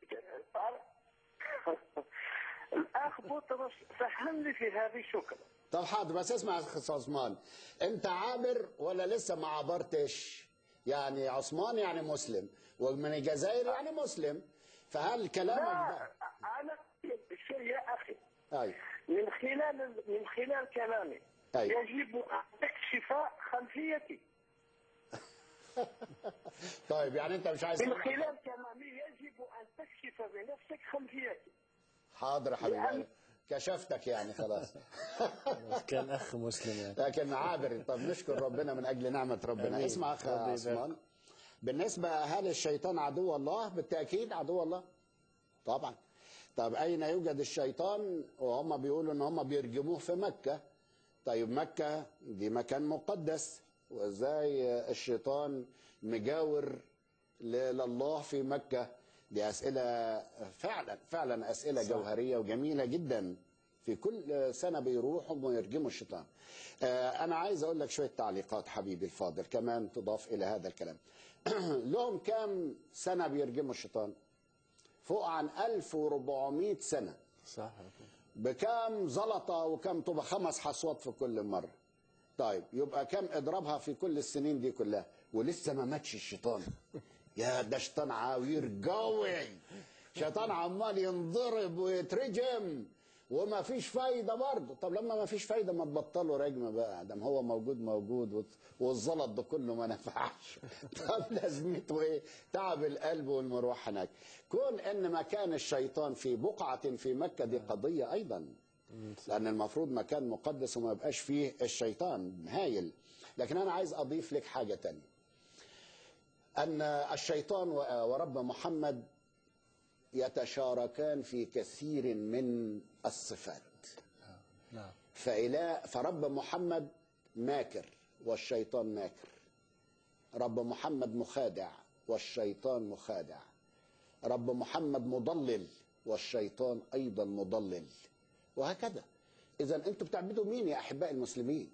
الأخ بطرس فهمني في هذه شكرا طب حاضر بس اسمع يا اخ عثمان انت عابر ولا لسه ما عبرتش يعني عثمان يعني مسلم ومن الجزائر يعني مسلم فهل كلامك لا ده أنا شيء يا أخي اي من خلال من خلال كلامي أي. يجب أن تكشف خلفيتي طيب يعني انت مش عايز من تقول- خلال كلامي يجب أن تكشف بنفسك خلفيتي حاضر يا حبيبي لأن- كشفتك يعني خلاص كان اخ مسلم يعني لكن عابر طب نشكر ربنا من اجل نعمه ربنا آمين. اسمع اخ ربي عثمان يبارك. بالنسبه هل الشيطان عدو الله بالتاكيد عدو الله طبعا طب اين يوجد الشيطان وهم بيقولوا ان هم بيرجموه في مكه طيب مكه دي مكان مقدس وازاي الشيطان مجاور ل- لله في مكه دي اسئله فعلا فعلا اسئله صح. جوهريه وجميله جدا في كل سنه بيروحوا ويرجموا الشيطان آه، انا عايز اقول لك شويه تعليقات حبيبي الفاضل كمان تضاف الى هذا الكلام لهم كام سنه بيرجموا الشيطان فوق عن 1400 سنه صح بكام زلطه وكم طوبه خمس حصوات في كل مره طيب يبقى كم اضربها في كل السنين دي كلها ولسه ما ماتش الشيطان يا ده شيطان عاوير قوي شيطان عمال ينضرب ويترجم وما فيش فايدة برضه طب لما ما فيش فايدة ما تبطلوا رجم بقى دام هو موجود موجود وت- والزلط ده كله ما نفعش طب لازمته ايه تعب القلب والمروح هناك كون ان مكان الشيطان في بقعة في مكة دي قضية ايضا لان المفروض مكان مقدس وما يبقاش فيه الشيطان هايل لكن انا عايز اضيف لك حاجة تانية ان الشيطان و- ورب محمد يتشاركان في كثير من الصفات نعم فإله فرب محمد ماكر والشيطان ماكر رب محمد مخادع والشيطان مخادع رب محمد مضلل والشيطان أيضا مضلل وهكذا إذا أنتم بتعبدوا مين يا أحباء المسلمين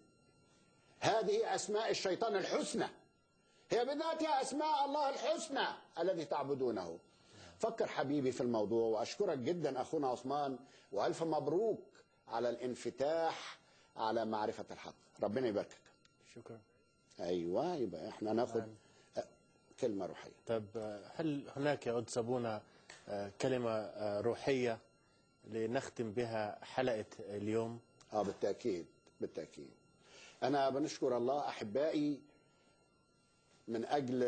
هذه أسماء الشيطان الحسنى هي بذاتها أسماء الله الحسنى الذي تعبدونه فكر حبيبي في الموضوع وأشكرك جدا أخونا عثمان وألف مبروك على الانفتاح على معرفة الحق ربنا يباركك شكرا أيوة يبقى إحنا ناخد آه، كلمة روحية طب آه، هل هناك يا قدس أبونا آه، كلمة آه، روحية لنختم بها حلقة اليوم اه بالتأكيد بالتأكيد أنا بنشكر الله أحبائي من أجل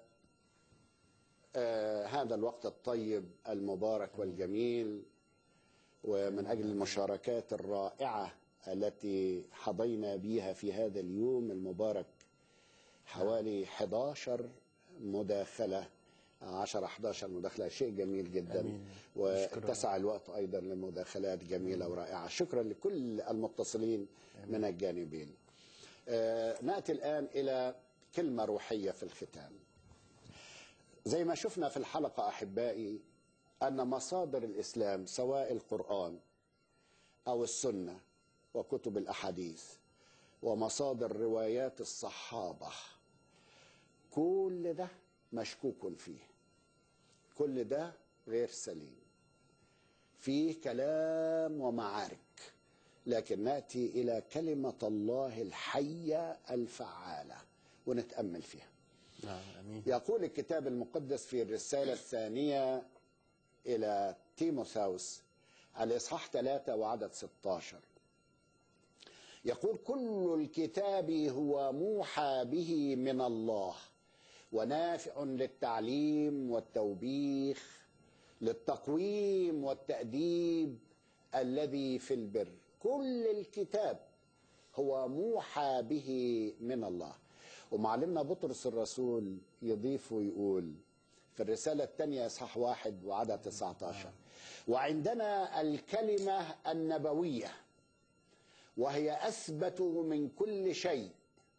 آه هذا الوقت الطيب المبارك والجميل ومن أجل المشاركات الرائعة التي حظينا بها في هذا اليوم المبارك حوالي 11 مداخلة 10 11 مداخلة شيء جميل جدا آمين. واتسع الوقت أيضا لمداخلات جميلة ورائعة شكرا لكل المتصلين من الجانبين آه نأتي الآن إلى كلمة روحية في الختام زي ما شفنا في الحلقة أحبائي أن مصادر الإسلام سواء القرآن أو السنة وكتب الأحاديث ومصادر روايات الصحابة كل ده مشكوك فيه كل ده غير سليم فيه كلام ومعارك لكن ناتي الى كلمه الله الحيه الفعاله ونتامل فيها نعم امين يقول الكتاب المقدس في الرساله الثانيه الى تيموثاوس الاصحاح 3 وعدد 16 يقول كل الكتاب هو موحى به من الله ونافع للتعليم والتوبيخ للتقويم والتأديب الذي في البر كل الكتاب هو موحى به من الله ومعلمنا بطرس الرسول يضيف ويقول في الرسالة الثانية إصحاح واحد وعدد 19 وعندنا الكلمة النبوية وهي أثبت من كل شيء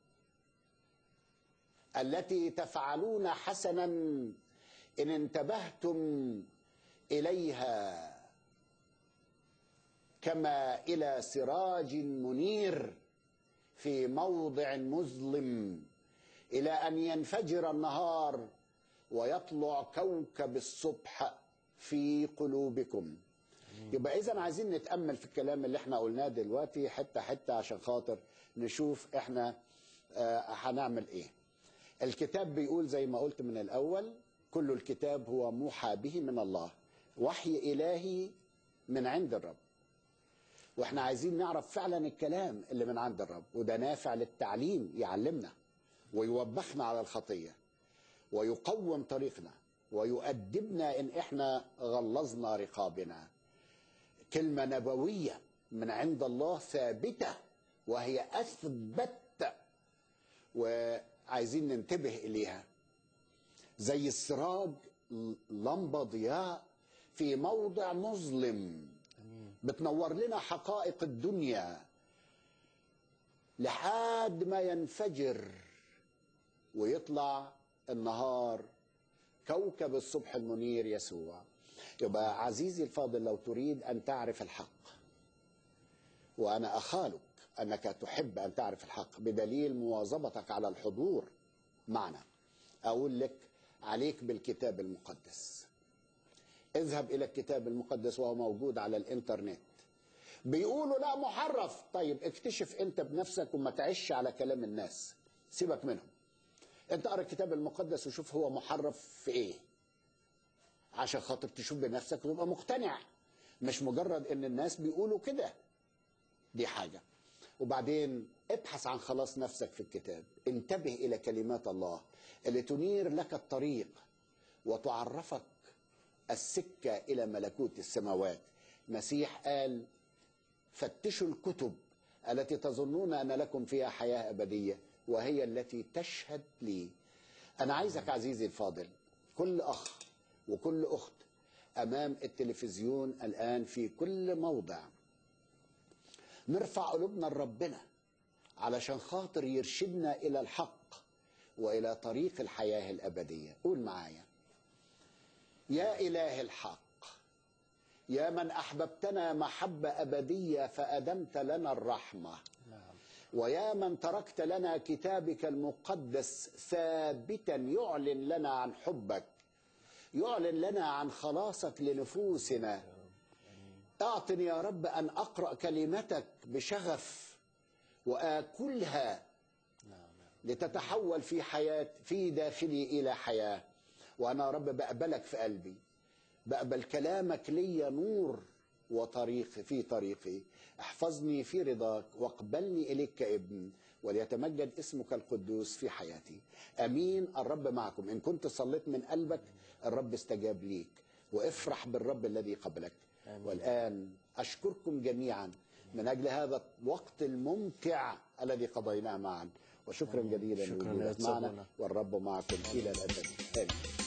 التي تفعلون حسنا إن انتبهتم إليها كما إلى سراج منير في موضع مظلم إلى أن ينفجر النهار ويطلع كوكب الصبح في قلوبكم يبقى إذا عايزين نتأمل في الكلام اللي احنا قلناه دلوقتي حتة حتة عشان خاطر نشوف احنا آه هنعمل ايه الكتاب بيقول زي ما قلت من الأول كل الكتاب هو موحى به من الله وحي إلهي من عند الرب واحنا عايزين نعرف فعلا الكلام اللي من عند الرب وده نافع للتعليم يعلمنا ويوبخنا على الخطية ويقوم طريقنا ويؤدبنا إن إحنا غلظنا رقابنا كلمة نبوية من عند الله ثابتة وهي أثبت وعايزين ننتبه إليها زي السراج لمبة ضياء في موضع مظلم بتنور لنا حقائق الدنيا لحد ما ينفجر ويطلع النهار كوكب الصبح المنير يسوع يبقى عزيزي الفاضل لو تريد أن تعرف الحق وأنا أخالك أنك تحب أن تعرف الحق بدليل مواظبتك على الحضور معنا أقول لك عليك بالكتاب المقدس اذهب إلى الكتاب المقدس وهو موجود على الإنترنت بيقولوا لا محرف طيب اكتشف انت بنفسك وما تعيش على كلام الناس سيبك منهم انت اقرا الكتاب المقدس وشوف هو محرف في ايه عشان خاطر تشوف بنفسك وتبقى مقتنع مش مجرد ان الناس بيقولوا كده دي حاجه وبعدين ابحث عن خلاص نفسك في الكتاب انتبه الى كلمات الله اللي تنير لك الطريق وتعرفك السكه الى ملكوت السماوات مسيح قال فتشوا الكتب التي تظنون ان لكم فيها حياه ابديه وهي التي تشهد لي انا عايزك عزيزي الفاضل كل اخ وكل اخت امام التلفزيون الان في كل موضع نرفع قلوبنا لربنا علشان خاطر يرشدنا الى الحق والى طريق الحياه الابديه قول معايا يا اله الحق يا من احببتنا محبه ابديه فادمت لنا الرحمه ويا من تركت لنا كتابك المقدس ثابتا يعلن لنا عن حبك يعلن لنا عن خلاصك لنفوسنا اعطني يا رب ان اقرا كلمتك بشغف واكلها لتتحول في حياه في داخلي الى حياه وانا يا رب بقبلك في قلبي بقبل كلامك لي نور وطريق في طريقي احفظني في رضاك واقبلني اليك كابن وليتمجد اسمك القدوس في حياتي امين الرب معكم ان كنت صليت من قلبك الرب استجاب ليك وافرح بالرب الذي قبلك آمين. والان اشكركم جميعا من اجل هذا الوقت الممتع الذي قضيناه معا وشكرا جزيلا شكرا لوجودك يا معنا سيدنا. والرب معكم الى الابد امين